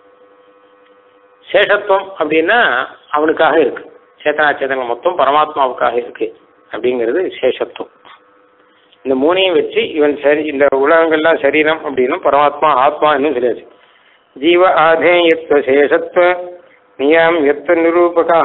Speaker 1: சேஷத்துவம் அப்படின்னா அவனுக்காக இருக்கு சேத்தனா சேதனம் மொத்தம் பரமாத்மாவுக்காக இருக்கு அப்படிங்கிறது சேஷத்துவம் இந்த மூணையும் வச்சு இவன் சரி இந்த உலகங்கள்லாம் சரீரம் அப்படின்னும் பரமாத்மா ஆத்மா என்னும் சொல்லியாச்சு ஜீவ ஆதேயத்துவ சேஷத்துவ நியம் எத்த நிரூபகா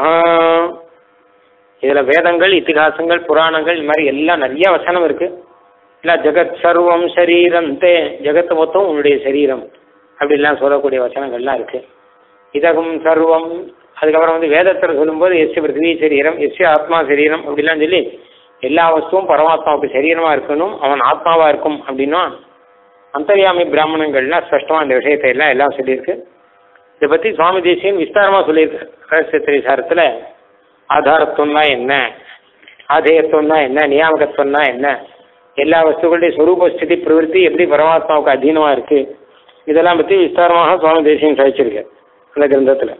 Speaker 1: இதில் வேதங்கள் இத்திகாசங்கள் புராணங்கள் இது மாதிரி எல்லாம் நிறைய வசனம் இருக்கு இல்லை ஜெகத் சர்வம் சரீரம் தே ஜெகத்து மொத்தம் உன்னுடைய சரீரம் அப்படிலாம் சொல்லக்கூடிய வசனங்கள்லாம் இருக்கு இதகும் சர்வம் அதுக்கப்புறம் வந்து வேதத்தில் சொல்லும்போது எஸ் பிருத்திவி சரீரம் எஸ் ஆத்மா சரீரம் அப்படிலாம் சொல்லி எல்லா வஸ்துவும் பரமாத்மாவுக்கு சரீரமாக இருக்கணும் அவன் ஆத்மாவாக இருக்கும் அப்படின்னா அந்தர்யாமி பிராமணங்கள்லாம் ஸ்பஷ்டமாக இந்த விஷயத்தை எல்லாம் எல்லாம் சொல்லியிருக்கு இதை பற்றி சுவாமி தேசியன் விஸ்தாரமாக சொல்லியிருக்கார் ரகசியத்திரை சாரத்தில் ஆதாரத்துவம்னா என்ன ஆதேயத்துவம்னா என்ன நியாமகத்துவம்னா என்ன எல்லா வஸ்துக்களுடைய சொரூப ஸ்திதி பிரவருத்தி எப்படி பரமாத்மாவுக்கு அதீனமாக இருக்கு இதெல்லாம் பற்றி விஸ்தாரமாக சுவாமி தேசியன் சாதிச்சிருக்கார் அந்த கிரந்தத்தில்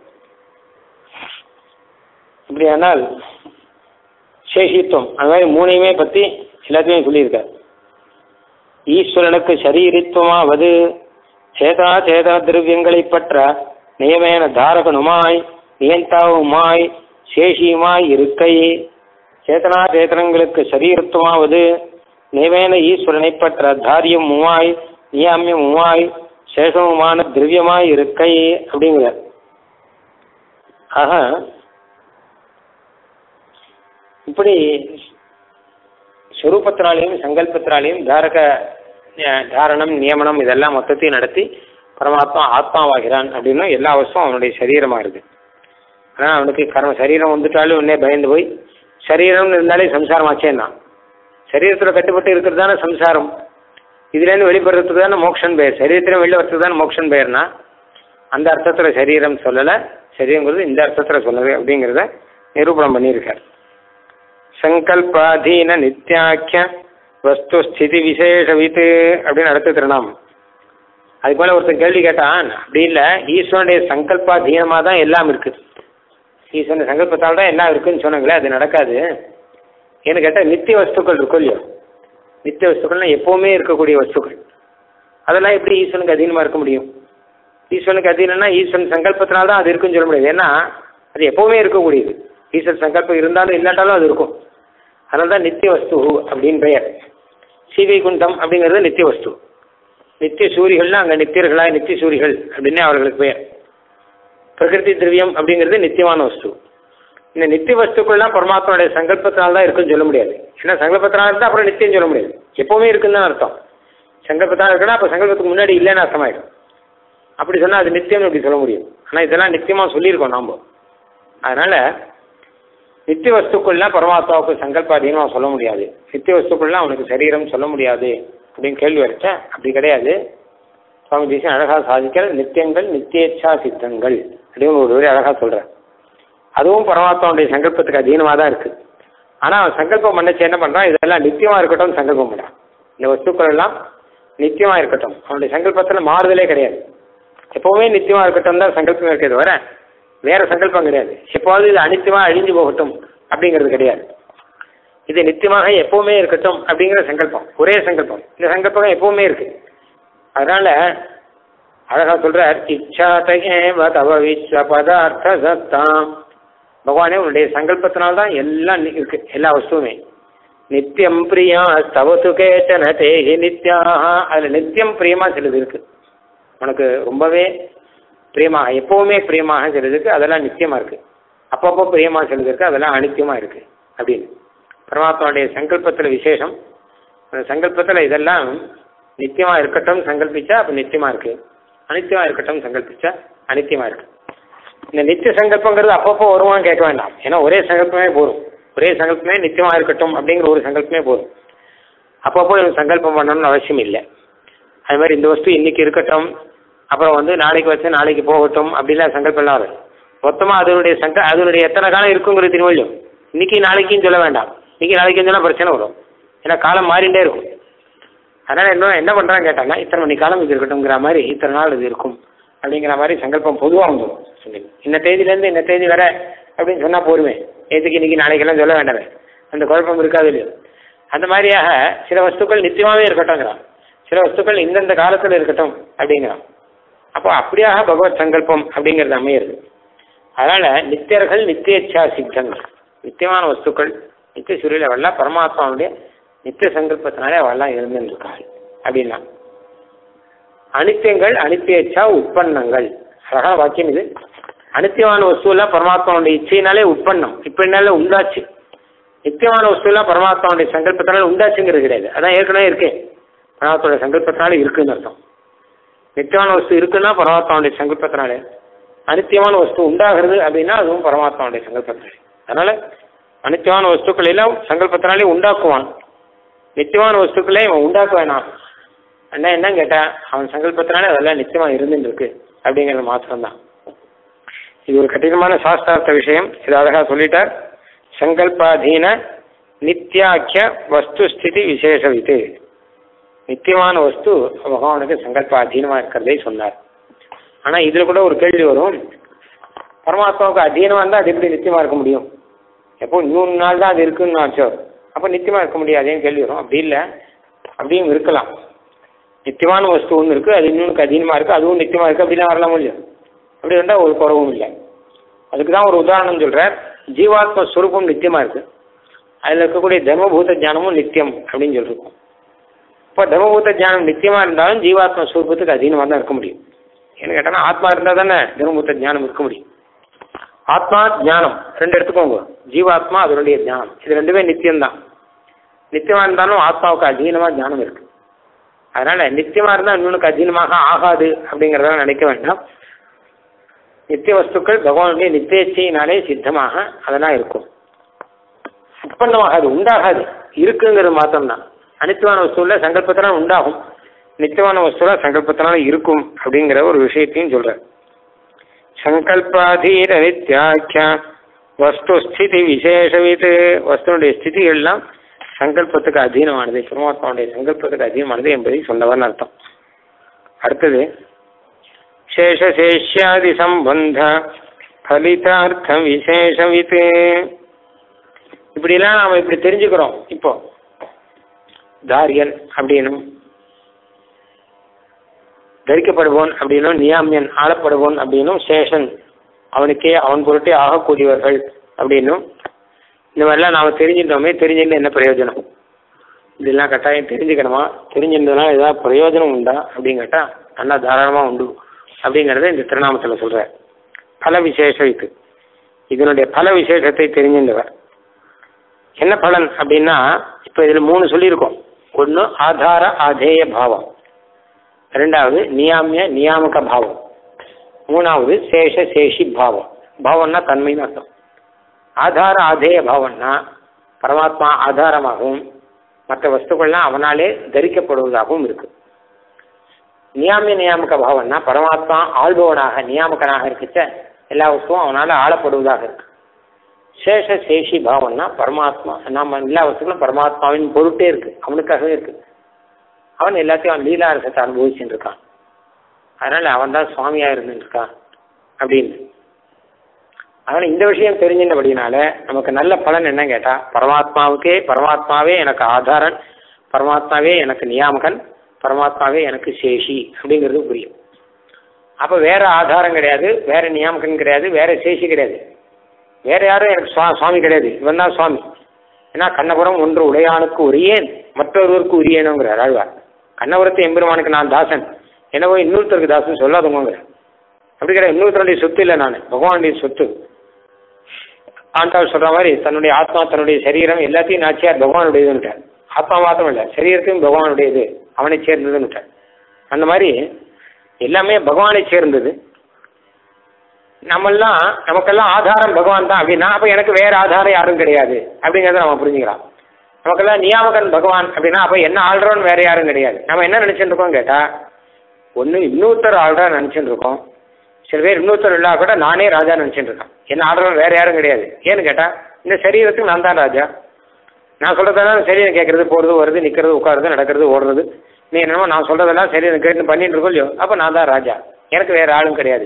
Speaker 1: இப்படியானால் சேஷித்துவம் அந்த மாதிரி மூணையுமே பற்றி எல்லாத்தையுமே சொல்லியிருக்கார் ஈஸ்வரனுக்கு சரீரித்துவமாவது சேதனா சேதன திரவியங்களை பற்ற நியமேன தாரகனுமாய் நியந்தாவுமாய் சேஷியுமாய் இருக்கை சேதனா சேதனங்களுக்கு சரீரத்துவமாவது நியமேன ஈஸ்வரனை பற்ற தாரியமுமாய் நியாமியமுமாய் சேஷமுமான திரவியமாய் இருக்கை அப்படிங்கிறார் ஆக இப்படி ஸ்வரூபத்தினாலையும் சங்கல்பத்தினாலையும் தாரக அஹ், தாரணம் நியமனம் இதெல்லாம் மொத்தத்தையும் நடத்தி பரமாத்மா ஆத்மாவாகிறான் அப்படின்னா எல்லா வஸ்தும் அவனுடைய சரீரமா இருக்கு ஆனால் அவனுக்கு கர்ம சரீரம் வந்துட்டாலும் உடனே பயந்து போய் சரீரம்னு இருந்தாலே சம்சாரம் ஆச்சேன்னா சரீரத்தில் கட்டுப்பட்டு இருக்கிறது தானே சம்சாரம் இதுலேருந்து வெளிப்படுறதுக்கு தானே மோக்ஷன் பெயர் சரீரத்தில் வெளில வரதுக்கு தானே மோக்ஷன் பெயர்னா அந்த அர்த்தத்தில் சரீரம் சொல்லலை சரீரங்கிறது இந்த அர்த்தத்தில் சொல்லலை அப்படிங்கிறத நிரூபணம் பண்ணியிருக்கார் சங்கல்பாதீன நித்யாக்கிய வஸ்து ஸ்திதி விசேஷவித்து அப்படின்னு அடுத்த திருநாமம் அது போல ஒருத்தன் கேள்வி கேட்டான் அப்படி இல்லை ஈஸ்வரனுடைய சங்கல்பாதீனமாக தான் எல்லாம் இருக்குது ஈஸ்வரன் சங்கல்பத்தால் தான் எல்லாம் இருக்குன்னு சொன்னாங்களே அது நடக்காது ஏன்னு கேட்டால் நித்திய வஸ்துக்கள் இருக்கும் இல்லையோ நித்திய வஸ்துக்கள்னா எப்பவுமே இருக்கக்கூடிய வஸ்துக்கள் அதெல்லாம் எப்படி ஈஸ்வரனுக்கு அதீனமாக இருக்க முடியும் ஈஸ்வரனுக்கு அதீனம்னா ஈஸ்வரன் சங்கல்பத்தினால தான் அது இருக்குன்னு சொல்ல முடியாது ஏன்னா அது எப்பவுமே இருக்கக்கூடியது ஈஸ்வரன் சங்கல்பம் இருந்தாலும் இல்லாட்டாலும் அது இருக்கும் அதனால தான் நித்திய வஸ்து அப்படின்னு பெயர் சீவை குண்டம் அப்படிங்கிறது நித்திய வஸ்து நித்திய சூரிகள்னா அங்கே நித்தியர்களா நித்திய சூரிகள் அப்படின்னே அவர்களுக்கு பெயர் பிரகிருதி திரவியம் அப்படிங்கிறது நித்தியமான வஸ்து இந்த நித்திய வஸ்துக்கள்லாம் பரமாத்மாவுடைய சங்கல்பத்தினால தான் இருக்குன்னு சொல்ல முடியாது ஏன்னா சங்கல்பத்தினால இருந்தால் அப்புறம் நித்தியம் சொல்ல முடியாது எப்பவுமே இருக்குன்னு தான் அர்த்தம் சங்கல்பத்தினால இருக்குன்னா அப்போ சங்கல்பத்துக்கு முன்னாடி இல்லைன்னு அர்த்தமாயிடும் அப்படி சொன்னால் அது நித்தியம்னு எப்படி சொல்ல முடியும் ஆனால் இதெல்லாம் நித்தியமாக சொல்லியிருக்கோம் நாம் அதனால் நித்திய வஸ்துக்கள்லாம் பரமாத்மாவுக்கு சங்கல்பாதீனமாக சொல்ல முடியாது நித்திய வஸ்துக்கள்லாம் அவனுக்கு சரீரம் சொல்ல முடியாது அப்படின்னு கேள்வி வச்சா அப்படி கிடையாது சுவாமி தேசியம் அழகாக சாதிக்கிற நித்தியங்கள் நித்தியேச்சா சித்தங்கள் அப்படின்னு ஒரு வரி அழகாக சொல்கிறார் அதுவும் பரமாத்மாவுடைய சங்கல்பத்துக்கு அதீனமாக தான் இருக்குது ஆனால் அவன் சங்கல்பம் பண்ணச்சு என்ன பண்ணுறான் இதெல்லாம் நித்தியமாக இருக்கட்டும் சங்கல்பம் பண்ணுறான் இந்த வஸ்துக்கள் எல்லாம் நித்தியமாக இருக்கட்டும் அவனுடைய சங்கல்பத்தில் மாறுதலே கிடையாது எப்போவுமே நித்தியமாக இருக்கட்டும் தான் சங்கல்பம் இருக்கிறது வர வேற சங்கல்பம் கிடையாது எப்போது இது அனித்தியமாக அழிஞ்சு போகட்டும் அப்படிங்கிறது கிடையாது இது நித்தியமாக எப்பவுமே இருக்கட்டும் அப்படிங்கிற சங்கல்பம் ஒரே சங்கல்பம் இந்த சங்கல்பம் எப்பவுமே இருக்கு அதனால அழகா சொல்றார் இச்சாத்தகேவ தவ விஸ்வ பதார்த்த சத்தாம் பகவானே உன்னுடைய சங்கல்பத்தினால்தான் எல்லாம் நி- இருக்கு எல்லா வஸ்துவுமே நித்தியம் பிரியா தவத்து கேச்சன தேகி நித்யாக அதுல நித்தியம் பிரியமா சிலது இருக்கு உனக்கு ரொம்பவே பிரியமாக எப்பவுமே பிரியமாக சிலது இருக்கு அதெல்லாம் நித்தியமா இருக்கு அப்பப்போ பிரியமா சிலது இருக்கு அதெல்லாம் அனித்தியமா இருக்கு அப்படின்னு பரமாத்மாவுடைய சங்கல்பத்துல விசேஷம் அந்த சங்கல்பத்துல இதெல்லாம் நித்தியமா இருக்கட்டும் சங்கல்பிச்சா அப்ப நித்தியமா இருக்கு அனித்தியமா இருக்கட்டும் சங்கல்பிச்சா அனித்தியமா இருக்கு இந்த நித்திய சங்கல்பங்கிறது அப்பப்போ வருவான்னு கேட்க வேண்டாம் ஏன்னா ஒரே சங்கல்பமே போதும் ஒரே சங்கல்பமே நித்தியமா இருக்கட்டும் அப்படிங்கிற ஒரு சங்கல்பமே போதும் அப்பப்போ இவன் சங்கல்பம் பண்ணணும்னு அவசியம் இல்லை அது மாதிரி இந்த வஸ்து இன்னைக்கு இருக்கட்டும் அப்புறம் வந்து நாளைக்கு வச்சு நாளைக்கு போகட்டும் அப்படிலாம் சங்கல்பம்லாம் வரும் மொத்தமாக அதனுடைய சங்க அதனுடைய எத்தனை காலம் இருக்குங்கிறது திருவள்ளும் இன்னைக்கு நாளைக்குன்னு சொல்ல வேண்டாம் இன்னைக்கு நாளைக்குன்னு சொன்னால் பிரச்சனை வரும் ஏன்னா காலம் மாறிண்டே இருக்கும் அதனால் என்ன என்ன பண்ணுறான்னு கேட்டாங்கன்னா இத்தனை மணி காலம் இது இருக்கட்டும்ங்கிற மாதிரி இத்தனை நாள் இது இருக்கும் அப்படிங்கிற மாதிரி சங்கல்பம் பொதுவாக வந்துடும் சொன்னீங்க இந்த தேதியிலேருந்து இந்த தேதி வர அப்படின்னு சொன்னால் போருமே நேற்றுக்கு இன்னைக்கு நாளைக்கெல்லாம் சொல்ல வேண்டாமே அந்த குழப்பம் இருக்காது இல்லையோ அந்த மாதிரியாக சில வஸ்துக்கள் நித்தியமாகவே இருக்கட்டும்ங்கிறான் சில வஸ்துக்கள் இந்தந்த காலத்தில் இருக்கட்டும் அப்படிங்கிறான் அப்போ அப்படியாக பகவத் சங்கல்பம் அப்படிங்கிறது அமையிறது அதனால நித்தியர்கள் நித்தியச்சா சித்தங்கள் நித்தியமான வஸ்துக்கள் நித்திய சூரியல் அவெல்லாம் பரமாத்மாவுடைய நித்திய சங்கல்பத்தினாலே அவெல்லாம் இருந்துருக்காள் அப்படின்னா அனித்தியங்கள் அனித்தியச்சா உற்பன்னங்கள் அழகான வாக்கியம் இது அனித்தியமான வஸ்துவெல்லாம் பரமாத்மாவுடைய இச்சையினாலே உற்பன்னம் இப்படினால உண்டாச்சு நித்தியமான வஸ்துவெல்லாம் பரமாத்மாவுடைய சங்கல்பத்தினால உண்டாச்சுங்கிறது கிடையாது அதான் ஏற்கனவே இருக்கேன் பரமாத்மாவுடைய சங்கல்பத்தினால இருக்குன்னு அர்த்தம் நித்தியமான வஸ்து இருக்குன்னா பரமாத்மாவுடைய சங்கல்பத்தினாலே அனித்தியமான வஸ்து உண்டாகிறது அப்படின்னா அதுவும் பரமாத்மாவுடைய சங்கல்பத்தினாலே அதனால அனித்தியமான வஸ்துக்கள் எல்லாம் சங்கல்பத்தினாலே உண்டாக்குவான் நித்தியமான வஸ்துக்களே இவன் உண்டாக்க வேணாம் அண்ணா என்ன கேட்டா அவன் சங்கல்பத்தினாலே அதெல்லாம் நித்தியமா இருந்துட்டு இருக்கு அப்படிங்கிறது மாத்திரம்தான் இது ஒரு கடினமான சாஸ்திரார்த்த விஷயம் இது அழகா சொல்லிட்டார் சங்கல்பாதீன நித்யாக்கிய வஸ்து ஸ்திதி விசேஷ இது நித்தியமான வஸ்து பகவானுக்கு சங்கல்ப அதீனமா இருக்கிறதை சொன்னார் ஆனா இதுல கூட ஒரு கேள்வி வரும் பரமாத்மாவுக்கு அதீனமா இருந்தா அது எப்படி நித்தியமா இருக்க முடியும் எப்போ இன்னொரு நாள் தான் அது இருக்குன்னு ஆச்சோ அப்ப நித்தியமா இருக்க முடியாதேன்னு கேள்வி வரும் அப்படி இல்லை அப்படியும் இருக்கலாம் நித்தியமான வஸ்து ஒன்று இருக்கு அது இன்னொன்று அதீனமா இருக்கு அதுவும் நித்தியமா இருக்கு அப்படிலாம் வரலாம் இல்லையோ அப்படி இருந்தால் ஒரு குறவும் இல்லை அதுக்கு தான் ஒரு உதாரணம் சொல்றார் ஜீவாத்ம ஸ்வரூபம் நித்தியமா இருக்கு அதில் இருக்கக்கூடிய தர்மபூத ஞானமும் நித்தியம் அப்படின்னு சொல்லிருக்கோம் இப்போ தர்மபூத ஞானம் நித்தியமா இருந்தாலும் ஜீவாத்ம ஸ்வரூபத்துக்கு அதீனமாக தான் இருக்க முடியும் என்ன கேட்டாங்கன்னா ஆத்மா இருந்தால் தானே தர்மபூத ஞானம் இருக்க முடியும் ஆத்மா ஞானம் ரெண்டு எடுத்துக்கோங்க ஜீவாத்மா அதனுடைய ஞானம் இது ரெண்டுமே நித்தியம்தான் நித்தியமா இருந்தாலும் ஆத்மாவுக்கு அதீனமா ஞானம் இருக்கு அதனால நித்தியமா இருந்தா இன்னொன்னுக்கு அதீனமாக ஆகாது அப்படிங்கிறத நினைக்க வேண்டாம் நித்திய வஸ்துக்கள் பகவானுடைய நித்தியச்சையினாலே சித்தமாக அதெல்லாம் இருக்கும் உற்பத்தமாகாது உண்டாகாது இருக்குங்கிறது மாத்திரம்தான் அனித்தியமான வஸ்துல சங்கல்பத்தினால உண்டாகும் நித்தியமான வஸ்துல சங்கல்பத்தினால இருக்கும் அப்படிங்கிற ஒரு விஷயத்தையும் சொல்ற சங்கல்பாதீர நித்யாக்கிய வஸ்து ஸ்திதி விசேஷவித் வஸ்துனுடைய ஸ்திதிகள்லாம் சங்கல்பத்துக்கு அதீனமானது பரமாத்மாவுடைய சங்கல்பத்துக்கு அதீனமானது என்பதை சொன்னவர்னு அர்த்தம் அடுத்தது சேஷசேஷ்யாதி சம்பந்த பலிதார்த்தம் விசேஷவித் இப்படிலாம் நாம இப்படி தெரிஞ்சுக்கிறோம் இப்போ தாரியன் அப்படின்னும் தரிக்கப்படுவோன் அப்படின்னும் நியாமியன் ஆளப்படுவோன் அப்படின்னும் சேஷன் அவனுக்கே அவன் பொருட்டே ஆகக்கூடியவர்கள் அப்படின்னும் இந்த மாதிரிலாம் நாம தெரிஞ்சுட்டோமே தெரிஞ்சுட்டு என்ன பிரயோஜனம் இதெல்லாம் கட்டாயம் தெரிஞ்சுக்கணுமா தெரிஞ்சிருந்ததுனால ஏதாவது பிரயோஜனம் உண்டா அப்படின்னு கேட்டா நல்லா தாராளமா உண்டு அப்படிங்கறத இந்த திருநாமத்துல சொல்ற பல விசேஷம் இது இதனுடைய பல விசேஷத்தை தெரிஞ்சின்றவர் என்ன பலன் அப்படின்னா இப்ப இதுல மூணு சொல்லியிருக்கோம் ஒன்று ஆதார ஆதேய பாவம் ரெண்டாவது நியாமிய நியாமக பாவம் மூணாவது சேஷ சேஷி பாவம் பாவம்னா தன்மைன்னு அர்த்தம் ஆதார ஆதேய பாவம்னா பரமாத்மா ஆதாரமாகவும் மற்ற வஸ்துக்கள்லாம் அவனாலே தரிக்கப்படுவதாகவும் இருக்கு நியாமிய நியாமக பாவம்னா பரமாத்மா ஆள்பவனாக நியாமகனாக இருக்கச்ச எல்லா வஸ்துவும் அவனால ஆளப்படுவதாக இருக்கு சேஷ சேஷி பாவம்னா பரமாத்மா நம்ம எல்லா வஸ்துக்களும் பரமாத்மாவின் பொருட்டே இருக்கு அவனுக்காகவே இருக்கு அவன் எல்லாத்தையும் அவன் லீலா ரசத்தை அனுபவிச்சுட்டு இருக்கான் அதனால அவன் தான் சுவாமியா இருந்துட்டு இருக்கான் அப்படின்னு அதனால இந்த விஷயம் தெரிஞ்சின்றபடினால நமக்கு நல்ல பலன் என்ன கேட்டா பரமாத்மாவுக்கே பரமாத்மாவே எனக்கு ஆதாரன் பரமாத்மாவே எனக்கு நியாமகன் பரமாத்மாவே எனக்கு சேஷி அப்படிங்கிறது புரியும் அப்ப வேற ஆதாரம் கிடையாது வேற நியாமகன் கிடையாது வேற சேஷி கிடையாது வேற யாரும் எனக்கு சுவா சுவாமி கிடையாது இவன் தான் சுவாமி ஏன்னா கண்ணபுரம் ஒன்று உடையானுக்கு உரியேன் மற்றொருவருக்கு உரியேனுங்கிறார் ஆழ்வார் கண்ணபுரத்து எம்பெருமானுக்கு நான் தாசன் என்னவோ இன்னொருத்தருக்கு தாசன் சொல்லாதவங்கிற அப்படி கிடையாது இன்னொருத்தருடைய சொத்து இல்லை நான் பகவானுடைய சொத்து ஆண்டாள் சொல்ற மாதிரி தன்னுடைய ஆத்மா தன்னுடைய சரீரம் எல்லாத்தையும் நாச்சியார் பகவானுடையதுன்னுட்டார் ஆத்மா மாத்திரம் இல்லை சரீரத்தையும் பகவானுடையது அவனை சேர்ந்ததுன்னுட்டார் அந்த மாதிரி எல்லாமே பகவானை சேர்ந்தது நம்மெல்லாம் நமக்கெல்லாம் ஆதாரம் பகவான் தான் அப்படின்னா அப்ப எனக்கு வேற ஆதாரம் யாரும் கிடையாது அப்படிங்கறத நம்ம புரிஞ்சுக்கலாம் நமக்கெல்லாம் நியாமகன் பகவான் அப்படின்னா அப்ப என்ன ஆள்றோன்னு வேற யாரும் கிடையாது நம்ம என்ன நினைச்சிட்டு இருக்கோம் கேட்டா ஒண்ணு இன்னொருத்தர் ஆள்றா நினைச்சிட்டு இருக்கோம் சில பேர் இன்னொருத்தர் இல்லா கூட நானே ராஜா நினைச்சிட்டு இருக்கேன் என்ன ஆள்றவன் வேற யாரும் கிடையாது ஏன்னு கேட்டா இந்த சரீரத்துக்கு நான் தான் ராஜா நான் சொல்றதெல்லாம் சரீரம் கேட்கறது போறது வருது நிக்கிறது உட்காருது நடக்கிறது ஓடுறது நீ என்னமோ நான் சொல்றதெல்லாம் சரி கேட்டு பண்ணிட்டு இருக்கோம் இல்லையோ அப்ப நான் தான் ராஜா எனக்கு வேற ஆளும் கிடையாது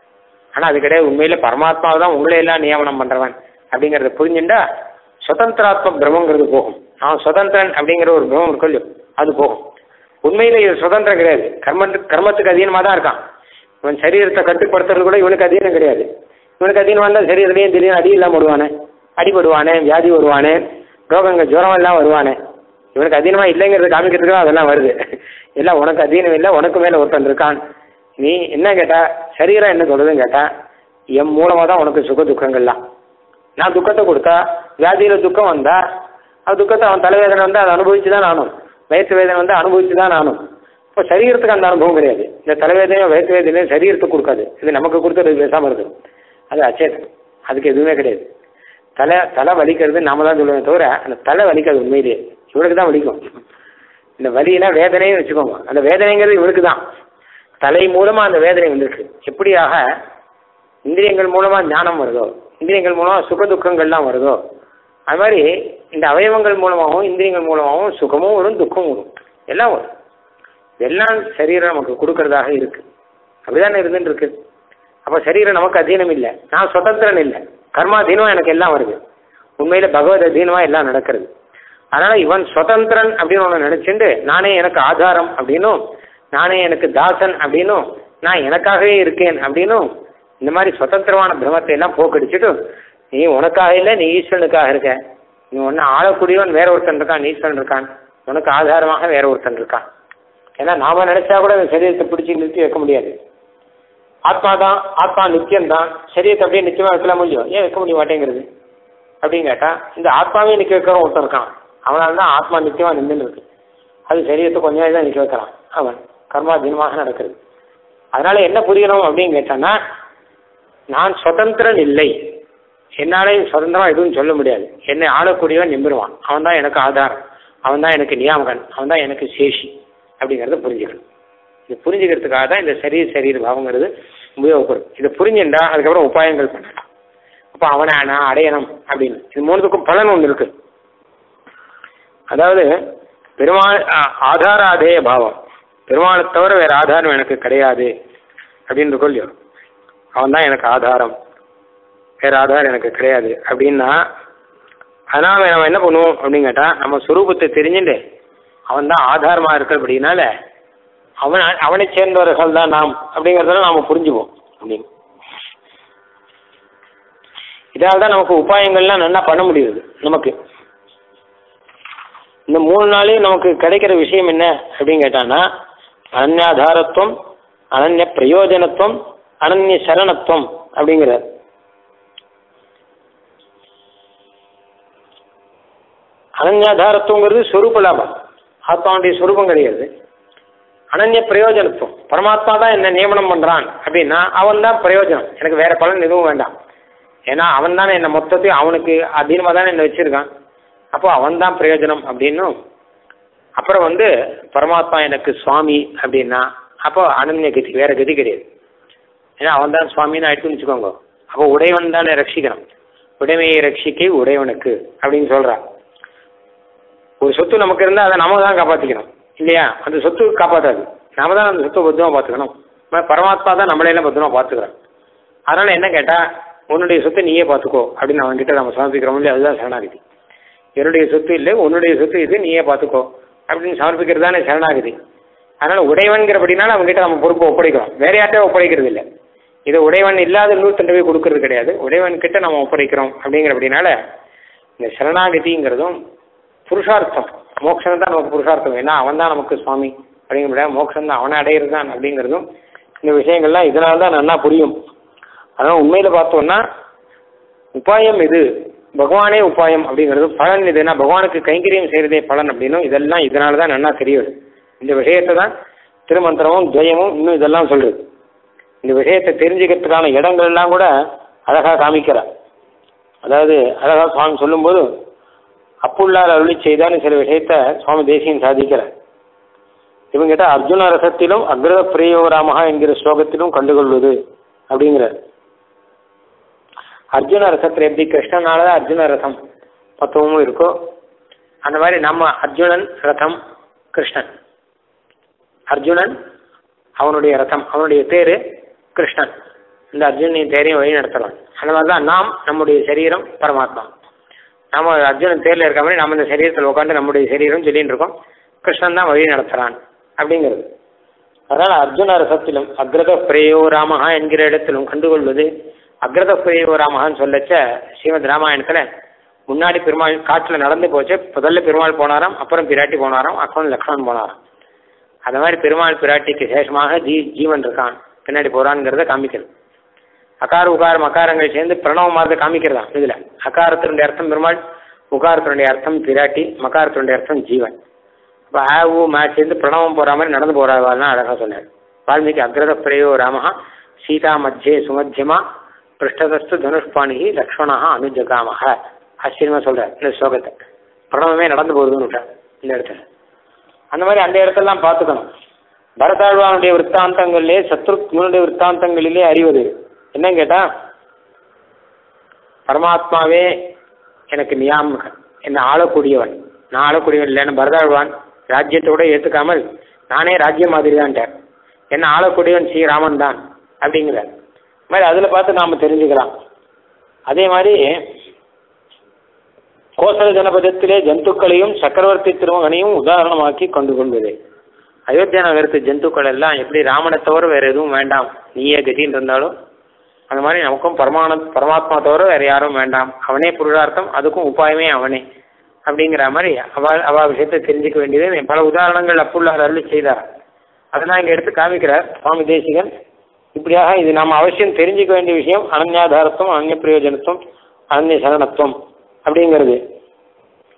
Speaker 1: ஆனா அது கிடையாது உண்மையில பரமாத்மாவை தான் உங்களை எல்லாம் நியமனம் பண்றவன் அப்படிங்கறத புரிஞ்சுட்டா சுதந்திராத்ம பிரம்மங்கிறது போகும் அவன் சுதந்திரன் அப்படிங்கிற ஒரு பிரம்மம் இருக்கும் இல்லையோ அது போகும் உண்மையில இது சுதந்திரம் கிடையாது கர்ம கர்மத்துக்கு அதீனமா தான் இருக்கான் இவன் சரீரத்தை கட்டுப்படுத்துறது கூட இவனுக்கு அதீனம் கிடையாது இவனுக்கு அதீனமா இருந்தால் சரீரத்திலேயே திடீர்னு அடி இல்லாம விடுவானே அடிபடுவானே வியாதி வருவானே ரோகங்கள் ஜுரம் எல்லாம் வருவானே இவனுக்கு அதீனமா இல்லைங்கிறது காமிக்கிறதுக்கு அதெல்லாம் வருது எல்லாம் உனக்கு அதீனம் இல்லை உனக்கு மேல ஒருத்தன் இருக்கான் நீ என்ன கேட்டா சரீரம் என்ன சொல்றதுன்னு கேட்டா என் மூலமா தான் உனக்கு சுக துக்கங்கள்லாம் நான் துக்கத்தை கொடுத்தா வியாதியில துக்கம் வந்தா அது துக்கத்தை அவன் தலைவேதனை வந்து அதை அனுபவிச்சு தான் நானும் வயிற்று வேதனை வந்து அனுபவிச்சு தான் நானும் இப்போ சரீரத்துக்கு அந்த அனுபவம் கிடையாது இந்த தலைவேதனையும் வயிற்று வேதனையும் சரீரத்துக்கு கொடுக்காது இது நமக்கு கொடுத்தது பேசாம இருக்கு அது அச்சேதம் அதுக்கு எதுவுமே கிடையாது தலை தலை வலிக்கிறது நாம தான் சொல்லுவோம் தவிர அந்த தலை வலிக்காது உண்மையிலேயே இவனுக்கு தான் வலிக்கும் இந்த வலினா வேதனையும் வச்சுக்கோங்க அந்த வேதனைங்கிறது இவனுக்கு தான் தலை மூலமா அந்த வேதனை வந்திருக்கு எப்படியாக இந்திரியங்கள் மூலமா ஞானம் வருதோ இந்திரியங்கள் மூலமா சுக துக்கங்கள்லாம் வருதோ அது மாதிரி இந்த அவயவங்கள் மூலமாகவும் இந்திரியங்கள் மூலமாகவும் சுகமும் வரும் துக்கமும் வரும் எல்லாம் வரும் எல்லாம் சரீரம் நமக்கு கொடுக்கறதாக இருக்கு அப்படிதானே இருந்துட்டு இருக்கு அப்ப சரீரம் நமக்கு அதீனம் இல்லை நான் சுதந்திரன் இல்லை கர்மாதீனம் எனக்கு எல்லாம் வருது உண்மையில பகவத் அதீனமா எல்லாம் நடக்கிறது அதனால இவன் சுதந்திரன் அப்படின்னு ஒன்று நினைச்சுட்டு நானே எனக்கு ஆதாரம் அப்படின்னும் நானே எனக்கு தாசன் அப்படின்னும் நான் எனக்காகவே இருக்கேன் அப்படின்னும் இந்த மாதிரி சுதந்திரமான பிரமத்தை எல்லாம் போக்கடிச்சுட்டு நீ உனக்காக இல்லை நீ ஈஸ்வரனுக்காக இருக்க நீ ஒன்று ஆளக்கூடியவன் வேற ஒருத்தன் இருக்கான் ஈஸ்வரன் இருக்கான் உனக்கு ஆதாரமாக வேற ஒருத்தன் இருக்கான் ஏன்னா நாம நினைச்சா கூட இந்த சரீரத்தை பிடிச்சி நிறுத்தி வைக்க முடியாது ஆத்மா தான் ஆத்மா நித்தியம் தான் சரீரத்தை அப்படியே நிச்சயமா வைக்கலாம் முடியும் ஏன் வைக்க முடிய மாட்டேங்கிறது அப்படின்னு கேட்டா இந்த ஆத்மாவே நிக்க வைக்கிறவன் ஒருத்தன் இருக்கான் அவனால் தான் ஆத்மா நித்தியமா நின்றுன்னு இருக்கு அது சரீரத்தை கொஞ்ச நாள் தான் நிற்க வைக்கிறான் அவன் கர்மாதீனமாக நடக்கிறது அதனால என்ன புரியணும் அப்படின்னு கேட்டான்னா நான் சுதந்திரன் இல்லை என்னாலே சுதந்திரமா எதுவும் சொல்ல முடியாது என்னை ஆளக்கூடியவன் நிமிருவான் அவன் தான் எனக்கு ஆதாரம் அவன் தான் எனக்கு நியாமகன் அவன் தான் எனக்கு சேஷி அப்படிங்கிறத புரிஞ்சுக்கணும் இது புரிஞ்சுக்கிறதுக்காக தான் இந்த சரீர சரீர பாவங்கிறது உபயோகப்படும் இதை புரிஞ்சுட்டா அதுக்கப்புறம் உபாயங்கள் பண்ணலாம் அப்போ அவனை நான் அடையணும் அப்படின்னு இது மூணுத்துக்கும் பலன் ஒன்று இருக்கு அதாவது பெருமாள் ஆ- ஆதாராதேய பாவம் பெருமாளை தவிர வேற ஆதாரம் எனக்கு கிடையாது அப்படின்னு கொள்ளியோ அவன் தான் எனக்கு ஆதாரம் வேற ஆதாரம் எனக்கு கிடையாது அப்படின்னா அதனால நம்ம என்ன பண்ணுவோம் அப்படின்னு கேட்டா நம்ம சுரூபத்தை தெரிஞ்சுட்டு அவன் தான் ஆதாரமா இருக்கிறபடினால அவன் அவனை சேர்ந்தவர்கள் தான் நாம் அப்படிங்கிறத நாம புரிஞ்சுப்போம் அப்படின்னு இதால தான் நமக்கு உபாயங்கள்லாம் நல்லா பண்ண முடியுது நமக்கு இந்த மூணு நாளையும் நமக்கு கிடைக்கிற விஷயம் என்ன அப்படின்னு கேட்டான்னா அனன்யாதாரத்துவம் அனன்ய பிரயோஜனத்துவம் அனன்ய சரணத்துவம் அப்படிங்கிறார் அனன்யாதாரத்துவங்கிறது சொரூப லாபம் ஆத்மாவுடைய சொரூபம் கிடையாது அனன்ய பிரயோஜனத்துவம் பரமாத்மா தான் என்ன நியமனம் பண்றான் அப்படின்னா அவன் தான் பிரயோஜனம் எனக்கு வேற பலன் எதுவும் வேண்டாம் ஏன்னா அவன் தானே என்ன மொத்தத்தையும் அவனுக்கு அதீனமாக தானே என்ன வச்சிருக்கான் அப்போ அவன் தான் பிரயோஜனம் அப்படின்னும் அப்புறம் வந்து பரமாத்மா எனக்கு சுவாமி அப்படின்னா அப்போ அனன்ய கதி வேற கதி கிடையாது ஏன்னா அவன் தான் சுவாமின்னு ஆயிட்டுன்னு வச்சுக்கோங்க அப்போ உடையவன் தானே ரட்சிக்கணும் உடைமையை ரட்சிக்கை உடையவனுக்கு அப்படின்னு சொல்றான் ஒரு சொத்து நமக்கு இருந்தால் அதை நாம தான் காப்பாற்றிக்கணும் இல்லையா அந்த சொத்து காப்பாற்றாது நாம தான் அந்த சொத்தை பத்திரமா பார்த்துக்கணும் ம- பரமாத்மா தான் நம்மளையெல்லாம் பத்திரமா பார்த்துக்கிறோம் அதனால என்ன கேட்டா உன்னுடைய சொத்தை நீயே பார்த்துக்கோ அப்படின்னு அவன்கிட்ட நம்ம சமர்ப்பிக்கிறோம் இல்லையா அதுதான் சரணாகதி என்னுடைய சொத்து இல்லை உன்னுடைய சொத்து இது நீயே பார்த்துக்கோ அப்படின்னு சமர்ப்பிக்கிறது தானே சரணாகதி அதனால உடையவன்கிறபடினால அவங்ககிட்ட நம்ம பொறுப்பை ஒப்படைக்கிறோம் வேற யார்கிட்ட ஒப்படைக்கிறது இல்லை இது உடையவன் இல்லாத இன்னொருத்தன் போய் கொடுக்கறது கிடையாது உடையவன் கிட்ட நம்ம ஒப்படைக்கிறோம் அப்படிங்கிறபடினால இந்த சரணாகதிங்கிறதும் புருஷார்த்தம் மோட்சம் தான் நமக்கு புருஷார்த்தம் ஏன்னா அவன் தான் நமக்கு சுவாமி அப்படிங்கிற மோட்சம் தான் அவனை அடையிறது தான் அப்படிங்கிறதும் இந்த விஷயங்கள்லாம் இதனால தான் நல்லா புரியும் அதனால் உண்மையில பார்த்தோம்னா உபாயம் இது பகவானே உபாயம் அப்படிங்கிறது பலன் இதுனா பகவானுக்கு கைங்கரியம் செய்யறதே பலன் அப்படின்னும் இதெல்லாம் இதனால தான் நல்லா தெரியுது இந்த விஷயத்தை தான் திருமந்திரமும் துவயமும் இன்னும் இதெல்லாம் சொல்றது இந்த விஷயத்தை தெரிஞ்சுக்கிறதுக்கான இடங்கள் எல்லாம் கூட அழகா காமிக்கிறார் அதாவது அழகா சுவாமி சொல்லும்போது அப்புள்ளார் அருளி செய்தான்னு சில விஷயத்த சுவாமி தேசியம் சாதிக்கிறார் இவங்கிட்ட அர்ஜுன ரசத்திலும் அக்ரத பிரியோராமஹா என்கிற ஸ்லோகத்திலும் கண்டுகொள்வது அப்படிங்கிறார் அர்ஜுன ரசத்தில் எப்படி கிருஷ்ணனால தான் அர்ஜுன ரசம் பத்துவமும் இருக்கோ அந்த மாதிரி நம்ம அர்ஜுனன் ரதம் கிருஷ்ணன் அர்ஜுனன் அவனுடைய ரதம் அவனுடைய பேரு கிருஷ்ணன் இந்த அர்ஜுனின் தேரையும் வழி நடத்தலாம் அந்த மாதிரி தான் நாம் நம்முடைய சரீரம் பரமாத்மா நாம அர்ஜுனன் தேர்ல இருக்க மாதிரி நம்ம இந்த சரீரத்தில் உட்காந்து நம்முடைய சரீரம் சொல்லிட்டு இருக்கோம் கிருஷ்ணன் தான் வழி நடத்துறான் அப்படிங்கிறது அதனால அர்ஜுன ரசத்திலும் அக்ரத பிரேயோ ராமஹா என்கிற இடத்திலும் கண்டுகொள்வது அக்ரத பிரேயோ ராமஹான்னு சொல்லச்ச ஸ்ரீமத் ராமாயணத்துல முன்னாடி பெருமாள் காட்டுல நடந்து போச்சு முதல்ல பெருமாள் போனாராம் அப்புறம் பிராட்டி போனாராம் அப்புறம் லக்ஷ்மணன் போனாராம் அந்த மாதிரி பெருமாள் பிராட்டிக்கு சேஷமாக ஜீ ஜீவன் இருக்கான் பின்னாடி போறான்ங்கிறத காமிக்கிறது அகார உகாரம் அகாரங்கள் சேர்ந்து பிரணவமாக காமிக்கிறதா இதுல அகாரத்தினுடைய அர்த்தம் பெருமாள் உகாரத்தினுடைய அர்த்தம் பிராட்டி மகாரத்தினுடைய அர்த்தம் ஜீவன் இப்போ ஆ ஊ மா சேர்ந்து பிரணவம் போற மாதிரி நடந்து போறாதான் அழகா சொன்னார் வால்மீகி அக்ரத பிரயோ ராமஹா சீதா மத்தியே சுமத்தியமா பிருஷ்டதஸ்து தனுஷ்பாணி லக்ஷ்மணா அனுஜகாமஹ ஆச்சரியமா சொல்றார் இந்த ஸ்லோகத்தை பிரணவமே நடந்து போகுதுன்னு விட்டார் இந்த இடத்துல அந்த மாதிரி அந்த இடத்தெல்லாம் பார்த்துக்கணும் பரதாழ்வானுடைய விற்த்தாந்தங்களிலே சத்ருக்னுடைய விற்த்தாந்தங்களிலே அறிவது என்னன்னு கேட்டா பரமாத்மாவே எனக்கு நியாமகன் என்னை ஆளக்கூடியவன் நான் ஆளக்கூடியவன் இல்லைன்னு பரதாழ்வான் ராஜ்யத்தை கூட ஏற்றுக்காமல் நானே ராஜ்யம் மாதிரி தான்ட்டார் என்ன ஆளக்கூடியவன் ஸ்ரீராமன் தான் அப்படிங்கிறார் இந்த மாதிரி அதில் பார்த்து நாம் தெரிஞ்சுக்கலாம் அதே மாதிரி கோசல ஜனபதத்திலே ஜந்துக்களையும் சக்கரவர்த்தி திருமகனையும் உதாரணமாக்கி கொண்டு கொள்வது அயோத்தியா நகரத்து ஜந்துக்கள் எல்லாம் எப்படி ராமனை தவிர வேற எதுவும் வேண்டாம் நீயே கதின்னு இருந்தாலும் அந்த மாதிரி நமக்கும் பரமான பரமாத்மா தவிர வேற யாரும் வேண்டாம் அவனே புருஷார்த்தம் அதுக்கும் உபாயமே அவனே அப்படிங்கிற மாதிரி அவ அவ விஷயத்தை தெரிஞ்சுக்க வேண்டியது பல உதாரணங்கள் அப்புள்ளார் அருளி செய்தார் அதெல்லாம் இங்க எடுத்து காமிக்கிறார் சுவாமி தேசிகன் இப்படியாக இது நாம் அவசியம் தெரிஞ்சுக்க வேண்டிய விஷயம் அனன்யாதாரத்துவம் அந்நிய பிரயோஜனத்துவம் அனன்ய சரணத்துவம் அப்படிங்கிறது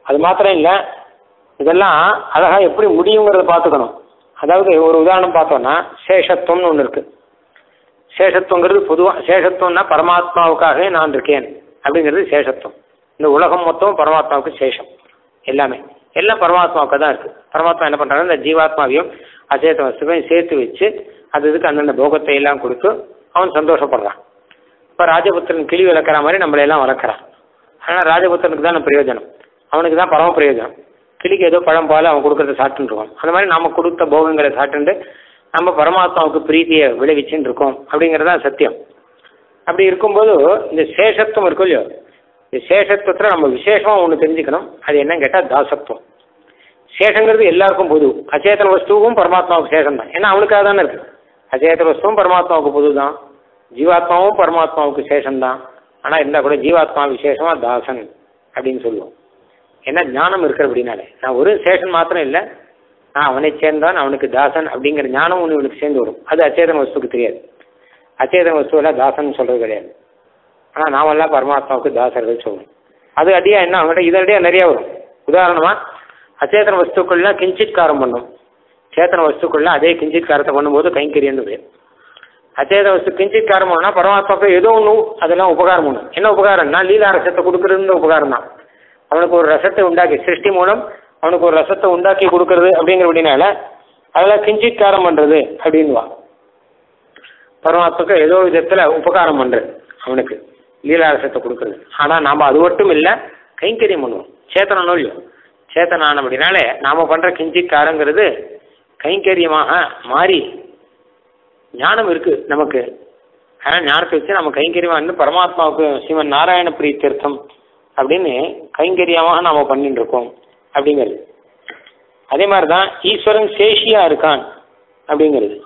Speaker 1: அது மாத்திரம் இல்லை இதெல்லாம் அழகா எப்படி முடியுங்கிறத பார்த்துக்கணும் அதாவது ஒரு உதாரணம் பார்த்தோம்னா சேஷத்துவம்னு ஒன்று இருக்கு சேஷத்துவங்கிறது பொதுவாக சேஷத்துவம்னா பரமாத்மாவுக்காகவே நான் இருக்கேன் அப்படிங்கிறது சேஷத்துவம் இந்த உலகம் மொத்தம் பரமாத்மாவுக்கு சேஷம் எல்லாமே எல்லாம் பரமாத்மாவுக்கு தான் இருக்கு பரமாத்மா என்ன பண்றாங்க இந்த ஜீவாத்மாவையும் அச்சேத வஸ்துவையும் சேர்த்து வச்சு அது இதுக்கு அந்தந்த போகத்தை எல்லாம் கொடுத்து அவன் சந்தோஷப்படுறான் இப்போ ராஜபுத்திரன் கிளி வளர்க்குற மாதிரி நம்மளை எல்லாம் வளர்க்குறான் ஆனால் ராஜபுத்திரனுக்கு தான் பிரயோஜனம் அவனுக்கு தான் பரம பிரயோஜனம் கிளிக்கு ஏதோ பழம் பால் அவன் கொடுக்கறத சாப்பிட்டுன்னு இருக்கோம் அந்த மாதிரி நம்ம கொடுத்த போகங்களை சாப்பிட்டுட்டு நம்ம பரமாத்மாவுக்கு பிரீத்தியை விளைவிச்சுன்னு இருக்கோம் அப்படிங்கிறது தான் சத்தியம் அப்படி இருக்கும்போது இந்த சேஷத்துவம் இருக்கும் இல்லையோ இந்த சேஷத்துவத்தில் நம்ம விசேஷமாக ஒன்று தெரிஞ்சுக்கணும் அது என்னன்னு கேட்டால் தாசத்துவம் சேஷங்கிறது எல்லாருக்கும் பொது அச்சேதன வஸ்துவும் பரமாத்மாவுக்கு சேஷம் தான் ஏன்னா அவனுக்காக தானே இருக்கு அச்சேதன வஸ்துவும் பரமாத்மாவுக்கு பொது தான் ஜீவாத்மாவும் பரமாத்மாவுக்கு சேஷம் தான் ஆனால் இருந்தால் கூட ஜீவாத்மா விசேஷமாக தாசன் அப்படின்னு சொல்லுவோம் ஏன்னா ஞானம் இருக்கிற அப்படின்னாலே நான் ஒரு சேஷன் மாத்திரம் இல்லை நான் அவனை சேர்ந்தான் அவனுக்கு தாசன் அப்படிங்கிற ஞானம் ஒன்று இவனுக்கு சேர்ந்து வரும் அது அச்சேதன வஸ்துக்கு தெரியாது அச்சேதன வஸ்துவெல்லாம் தாசன் சொல்றது கிடையாது ஆனால் நாமெல்லாம் பரமாத்மாவுக்கு தாசர்கள் சொல்லணும் அது அடியா என்ன அவங்ககிட்ட இது அடியா நிறைய வரும் உதாரணமா அச்சேதன வஸ்துக்கள்லாம் கிஞ்சித் காரம் பண்ணும் சேத்தன வஸ்துக்கள்லாம் அதே கிஞ்சித் காரத்தை பண்ணும்போது கைங்கரியன்னு பேர் அச்சேத வஸ்து கிஞ்சித் காரம் பண்ணா பரமாத்மாவுக்கு ஏதோ ஒன்று அதெல்லாம் உபகாரம் ஒன்று என்ன உபகாரம்னா லீலா ரசத்தை கொடுக்கறதுன்னு உபகாரம் தான் அவனுக்கு ஒரு ரசத்தை உண்டாக்கி சிருஷ்டி மூலம் அவனுக்கு ஒரு ரசத்தை உண்டாக்கி கொடுக்கறது அப்படிங்கிறபடினால அதெல்லாம் கிஞ்சித் காரம் பண்றது அப்படின்வா பரமாத்மாக்கு ஏதோ விதத்துல உபகாரம் பண்றது அவனுக்கு லீலாரசத்தை கொடுக்கறது ஆனா நாம அது மட்டும் இல்ல கைங்கரியம் பண்ணுவோம் சேத்தனம் இல்லையோ சேத்தனான அப்படின்னாலே நாம பண்ற கிஞ்சித் காரங்கிறது கைங்கரியமாக மாறி ஞானம் இருக்கு நமக்கு ஆனால் ஞானத்தை வச்சு நம்ம கைங்கரியமாக இருந்து பரமாத்மாவுக்கு சிவன் நாராயண பிரீத்தியர்த்தம் அப்படின்னு கைங்கரியமாக நாம பண்ணிட்டு இருக்கோம் அப்படிங்கிறது அதே மாதிரி தான் ஈஸ்வரன் சேஷியா இருக்கான் அப்படிங்கிறது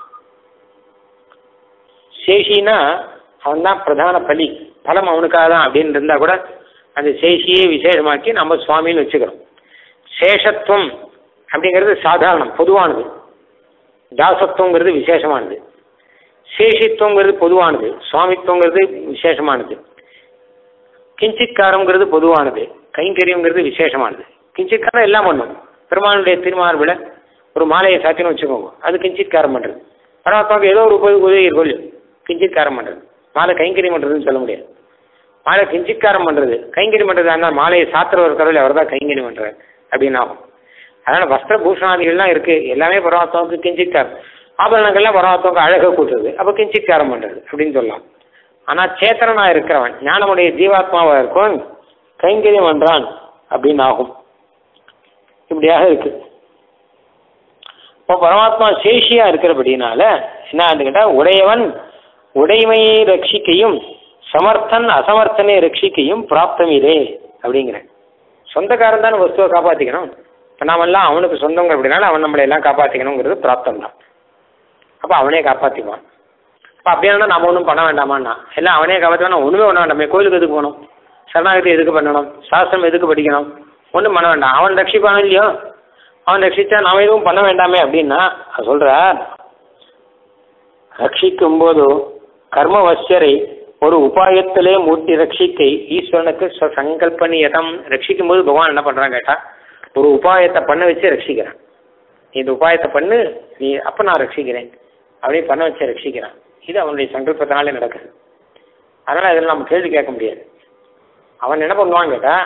Speaker 1: சேஷினா அவன் தான் பிரதான பலி பலம் அவனுக்காக தான் அப்படின்னு இருந்தா கூட அந்த சேஷியை விசேஷமாக்கி நம்ம சுவாமின்னு வச்சுக்கிறோம் சேஷத்துவம் அப்படிங்கிறது சாதாரணம் பொதுவானது தாசத்துவங்கிறது விசேஷமானது சேஷித்துவங்கிறது பொதுவானது சுவாமித்துவங்கிறது விசேஷமானது கிஞ்சித்காரங்கிறது பொதுவானது கைங்கரியங்கிறது விசேஷமானது கிஞ்சித்காரம் எல்லாம் பண்ணும் பெருமானுடைய திருமார்பில் ஒரு மாலையை சாத்தின்னு வச்சுக்கோங்க அது கிஞ்சித்காரம் பண்ணுறது பரமாத்மாவுக்கு ஏதோ ஒரு உப- உதவி இருக்கும் இல்லையோ? கிஞ்சித்காரம் பண்ணுறது மாலை கைங்கரியம் பண்ணுறதுன்னு சொல்ல முடியாது மாலை கிஞ்சித்காரம் பண்ணுறது கைங்கரியம் பண்ணுறது ஆனால் மாலையை சாத்திரவர் கடவுள் அவர் தான் கைங்கரியம் பண்ணுறாரு அப்படின்னு ஆகும் அதனால் வஸ்திர பூஷணாதிகள்லாம் இருக்குது எல்லாமே பரமாத்மாவுக்கு கிஞ்சித்காரம் ஆபரணங்கள்லாம் பரமாத்மாவுக்கு அழகை கூட்டுறது அப்போ கிஞ்சித்காரம் பண்ணுறது அப்படின்னு சொல்லலாம் ஆனால் சேத்தனனா இருக்கிறவன் ஞானமுடைய ஜீவாத்மாவாக இருக்கவன் கைங்கரியம் பண்றான் அப்படின்னு ஆகும் இப்படியாக இருக்கு இப்போ பரமாத்மா சேஷியா இருக்கிறபடினால என்ன ஆகுது கேட்டா உடையவன் உடைமையை ரட்சிக்கையும் சமர்த்தன் அசமர்த்தனை ரட்சிக்கையும் பிராப்தமிரே அப்படிங்கிறேன் சொந்தக்காரன் தானே வஸ்துவை காப்பாற்றிக்கணும் இப்போ நாமெல்லாம் அவனுக்கு சொந்தங்க அப்படின்னால அவன் நம்மளை எல்லாம் காப்பாற்றிக்கணுங்கிறது பிராப்தம் தான் அப்போ அவனே காப்பாற்றிக்குவான் அப்போ அப்படின்னா நம்ம ஒன்றும் பண்ண வேண்டாமான்னா எல்லாம் அவனே காப்பாற்றுவான் ஒன்றுமே பண்ண வேண்டாமே கோயிலுக்கு எதுக்கு போகணும் சரணாகதி எதுக்கு பண்ணணும் சாஸ்திரம் எதுக்கு படிக்கணும் ஒன்றும் பண்ண வேண்டாம் அவன் ரட்சிப்பான் இல்லையோ அவன் ரட்சிச்சா நாம எதுவும் பண்ண வேண்டாமே அப்படின்னா அது சொல்றார் ரட்சிக்கும் போது கர்மவசியரை ஒரு உபாயத்திலே மூட்டி ரட்சிக்கை ஈஸ்வரனுக்கு சங்கல்பனியதம் ரட்சிக்கும் போது பகவான் என்ன பண்றான் கேட்டா ஒரு உபாயத்தை பண்ண வச்சு ரட்சிக்கிறான் நீ இந்த உபாயத்தை பண்ணு நீ அப்ப நான் ரட்சிக்கிறேன் அப்படியே பண்ண வச்சு ரட்சிக்கிறான் இது அவனுடைய சங்கல்பத்தினாலே நடக்குது அதனால இதில் நம்ம கேள்வி கேட்க முடியாது அவன் என்ன பண்ணுவான்னு கேட்டா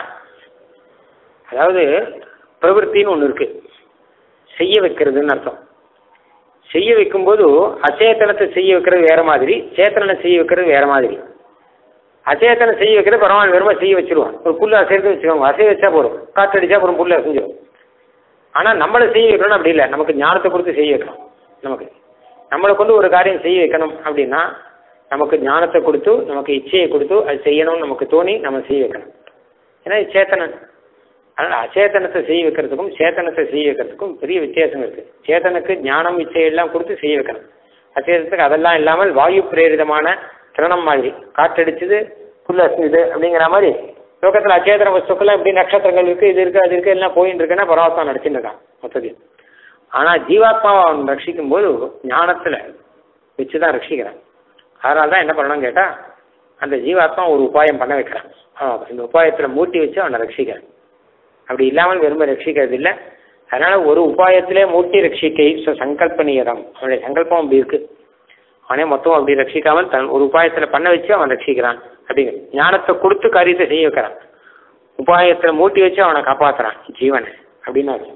Speaker 1: அதாவது பிரவருத்தின்னு ஒன்று இருக்கு செய்ய வைக்கிறதுன்னு அர்த்தம் செய்ய வைக்கும்போது அச்சேத்தனத்தை செய்ய வைக்கிறது வேற மாதிரி சேத்தனனை செய்ய வைக்கிறது வேற மாதிரி அச்சேத்தனை செய்ய வைக்கிறது பரவாயில்ல வெறுமை செய்ய வச்சிருவான் ஒரு புல்லு அசைறது வச்சுக்கோங்க அசைய வச்சா போதும் காற்றடிச்சா அப்புறம் புல்லு அசைஞ்சிடும் ஆனால் நம்மளை செய்ய வைக்கணும் அப்படி இல்லை நமக்கு ஞானத்தை கொடுத்து செய்ய வைக்கணும் நமக்கு நம்மளை கொண்டு ஒரு காரியம் செய்ய வைக்கணும் அப்படின்னா நமக்கு ஞானத்தை கொடுத்து நமக்கு இச்சையை கொடுத்து அது செய்யணும்னு நமக்கு தோணி நம்ம செய்ய வைக்கணும் ஏன்னா இது சேத்தனன் அதனால் அச்சேதனத்தை செய்ய வைக்கிறதுக்கும் சேத்தனத்தை செய்ய வைக்கிறதுக்கும் பெரிய வித்தியாசம் இருக்கு சேத்தனுக்கு ஞானம் இச்சை எல்லாம் கொடுத்து செய்ய வைக்கணும் அச்சேதனத்துக்கு அதெல்லாம் இல்லாமல் வாயு பிரேரிதமான திரணம் மாதிரி காற்றடிச்சது புல் அசைஞ்சது அப்படிங்கிற மாதிரி லோகத்தில் அச்சேதன வஸ்துக்கெல்லாம் இப்படி நட்சத்திரங்கள் இருக்கு இது இருக்கு அது இருக்கு எல்லாம் போயின்னு இருக்குன்னா பரவாத்மா நடிச்சுட்டு இருக்கான் மொத்தத்தில் ஆனால் ஜீவாத்மாவை அவன் ரட்சிக்கும் போது ஞானத்தில் வச்சு தான் ரட்சிக்கிறான் அதனால தான் என்ன பண்ணணும்னு கேட்டால் அந்த ஜீவாத்மா ஒரு உபாயம் பண்ண வைக்கிறான் ஆ, இந்த உபாயத்தில் மூட்டி வச்சு அவனை ரட்சிக்கிறான் அப்படி இல்லாமல் விரும்ப ரட்சிக்கிறது இல்லை அதனால ஒரு உபாயத்திலே மூட்டி ரட்சிக்கை ஸோ சங்கல்பனீயதம் அவனுடைய சங்கல்பம் அப்படி இருக்கு அவனே மொத்தம் அப்படி ரட்சிக்காமல் தன் ஒரு உபாயத்துல பண்ண வச்சு அவன் ரட்சிக்கிறான் அப்படிங்கிற ஞானத்தை கொடுத்து காரியத்தை செய்ய வைக்கிறான் உபாயத்துல மூட்டி வச்சு அவனை காப்பாத்துறான் ஜீவனை அப்படின்னு அர்த்தம்.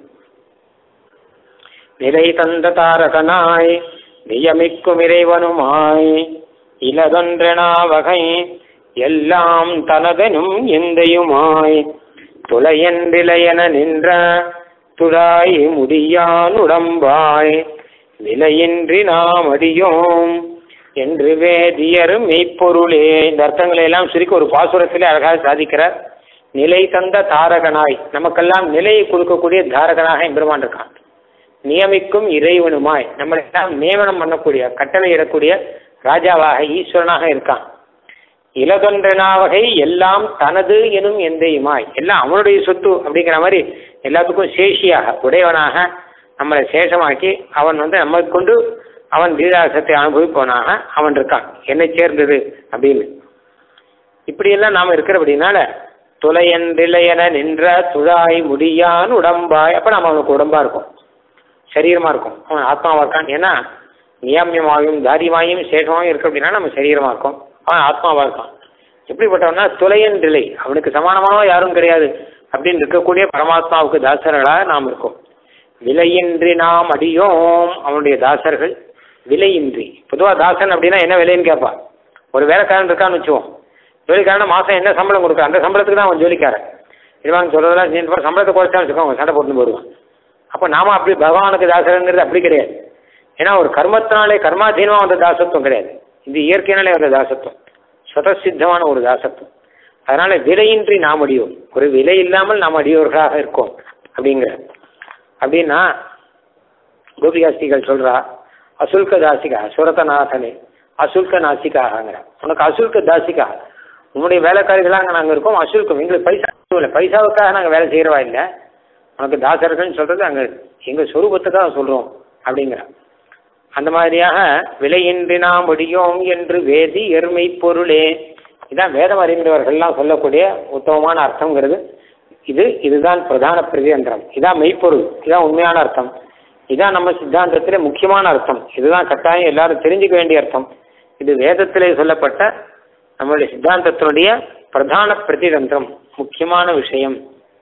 Speaker 1: நிலை தந்த தாரகனாய் நியமிக்கும் இறைவனுமாய் இலதொன்றனா வகை எல்லாம் தனதனும் எந்தையுமாய் துளையன்றிலையென நின்ற துழாய் முடியான் உடம்பாய் விலையின்றி நாம் அடியோம் என்று வேதியர் மெய்ப்பொருளே இந்த அர்த்தங்களை எல்லாம் சுருக்கி ஒரு பாசுரத்திலே அழகாக சாதிக்கிறார் நிலை தந்த தாரகனாய் நமக்கெல்லாம் நிலையை கொடுக்கக்கூடிய தாரகனாக எம்பெருமான் இருக்கான் நியமிக்கும் இறைவனுமாய் நம்மளை எல்லாம் நியமனம் பண்ணக்கூடிய கட்டளையிடக்கூடிய ராஜாவாக ஈஸ்வரனாக இருக்கான் இலதொன்றனாவகை எல்லாம் தனது எனும் எந்தையுமாய் எல்லாம் அவனுடைய சொத்து அப்படிங்கிற மாதிரி எல்லாத்துக்கும் சேஷியாக உடையவனாக நம்மளை சேஷமாக்கி அவன் வந்து நம்மை கொண்டு அவன் தீராசத்தை அனுபவிப்பவனாக அவன் இருக்கான் என்னை சேர்ந்தது அப்படின்னு இப்படியெல்லாம் நாம் இருக்கிறபடினால துளையன்றிலையென நின்ற துழாய் முடியான் உடம்பாய் அப்ப நம்ம அவனுக்கு உடம்பா இருக்கும் சரீரமா இருக்கும் அவன் ஆத்மாவா இருக்கான் ஏன்னா நியாமியமாயும் தாரியமாயும் சேஷமாயும் இருக்கு அப்படின்னா நம்ம சரீரமா இருக்கும் அவன் ஆத்மாவா இருக்கான் எப்படிப்பட்டவனா துளையன்றிலை அவனுக்கு சமானமானவன் யாரும் கிடையாது அப்படின்னு இருக்கக்கூடிய பரமாத்மாவுக்கு தாசர்களாக நாம் இருக்கோம் விலையின்றி நாம் அடியோம் அவனுடைய தாசர்கள் விலையின்றி பொதுவா தாசன் அப்படின்னா என்ன விலைன்னு கேட்பான் ஒரு வேலைக்காரன் இருக்கான்னு வச்சுவோம் ஜோலிக்காரன் மாசம் என்ன சம்பளம் கொடுக்க அந்த சம்பளத்துக்கு தான் அவன் ஜோலிக்காரன் இதுவாங்க சொல்றதெல்லாம் செஞ்சு பாரு, சம்பளத்தை குறைச்சான்னு வச்சுக்கோ சண்டை போட்டு போடுவான் அப்போ நாம அப்படி பகவானுக்கு தாசருங்கிறது அப்படி கிடையாது ஏன்னா ஒரு கர்மத்தினாலே கர்மாதீனமா வந்த தாசத்துவம் கிடையாது இது இயற்கையினாலே வந்த தாசத்துவம் சுதசித்தமான ஒரு தாசத்துவம் அதனால விலையின்றி நாம் அடியோம் ஒரு விலை இல்லாமல் நாம் அடியோர்களாக இருக்கோம் அப்படிங்கிற அப்படின்னா கோபிகாஸ்திகள் சொல்றா அசுல்க தாசிகா சுரதநாதனே அசுல்க நாசிகாங்கிற உனக்கு அசுல்க தாசிகா உன்னுடைய வேலைக்காரிகளாக நாங்கள் இருக்கோம் அசுல்கம் எங்களுக்கு பைசா இல்லை பைசாவுக்காக நாங்கள் வேலை செய்கிறவா இல்லை உனக்கு தாசர்கள்னு சொல்றது அங்கே எங்கள் சொரூபத்துக்காக சொல்கிறோம் அப்படிங்கிற அந்த மாதிரியாக விலையின்றி நாம் முடியோம் என்று வேதி எருமை பொருளே இதான் வேதம் அறிந்தவர்கள்லாம் சொல்லக்கூடிய உத்தமமான அர்த்தங்கிறது இது இதுதான் பிரதான பிரதியந்திரம் இதான் மெய்ப்பொருள் இதான் உண்மையான அர்த்தம் இதான் நம்ம சித்தாந்தத்திலே முக்கியமான அர்த்தம் இதுதான் கட்டாயம் எல்லாரும் தெரிஞ்சுக்க வேண்டிய அர்த்தம் இது வேதத்திலே சொல்லப்பட்ட நம்மளுடைய சித்தாந்தத்தினுடைய பிரதான பிரதிதந்திரம் முக்கியமான விஷயம்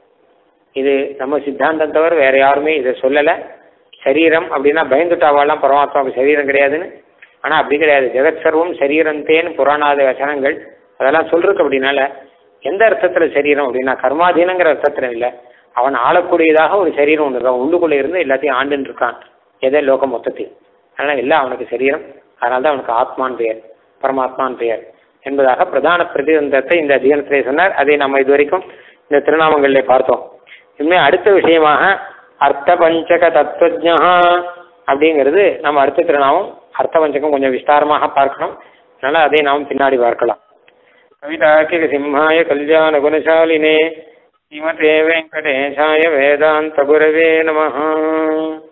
Speaker 1: இது நம்ம சித்தாந்தம் தவிர வேற யாருமே இதை சொல்லலை சரீரம் அப்படின்னா பயந்துட்டாவாலாம் பரமாத்மாவுக்கு சரீரம் கிடையாதுன்னு ஆனால் அப்படி கிடையாது ஜெகத் சர்வம் சரீரந்தேன்னு புராணாத வசனங்கள் அதெல்லாம் சொல்றதுக்கு அப்படின்னால எந்த அர்த்தத்தில் சரீரம் அப்படின்னா கர்மாதீனங்கிற அர்த்தத்தில் இல்லை அவன் ஆளக்கூடியதாக ஒரு சரீரம் ஒன்று இருக்கான் உள்ளுக்குள்ளே இருந்து எல்லாத்தையும் ஆண்டுன்னு இருக்கான் எதே லோகம் மொத்தத்தில் அதனால் எல்லாம் அவனுக்கு சரீரம் அதனால தான் அவனுக்கு ஆத்மான் பெயர் பரமாத்மான் பெயர் என்பதாக பிரதான பிரதிபந்தத்தை இந்த அதிகாரத்திலே சொன்னார் அதை நம்ம இதுவரைக்கும் இந்த திருநாமங்களிலே பார்த்தோம் இனிமேல் அடுத்த விஷயமாக அர்த்த பஞ்சக தத்துவஜா அப்படிங்கிறது நம்ம அடுத்த திருநாமம் அர்த்த பஞ்சகம் கொஞ்சம் விஸ்தாரமாக பார்க்கணும் அதனால அதை நாம் பின்னாடி பார்க்கலாம் கவிதாக்கிக சிம்ஹாய கல்யாண குணசாலினே ஸ்ரீமதே வெங்கடேசாய வேதாந்த குரவே நமஹ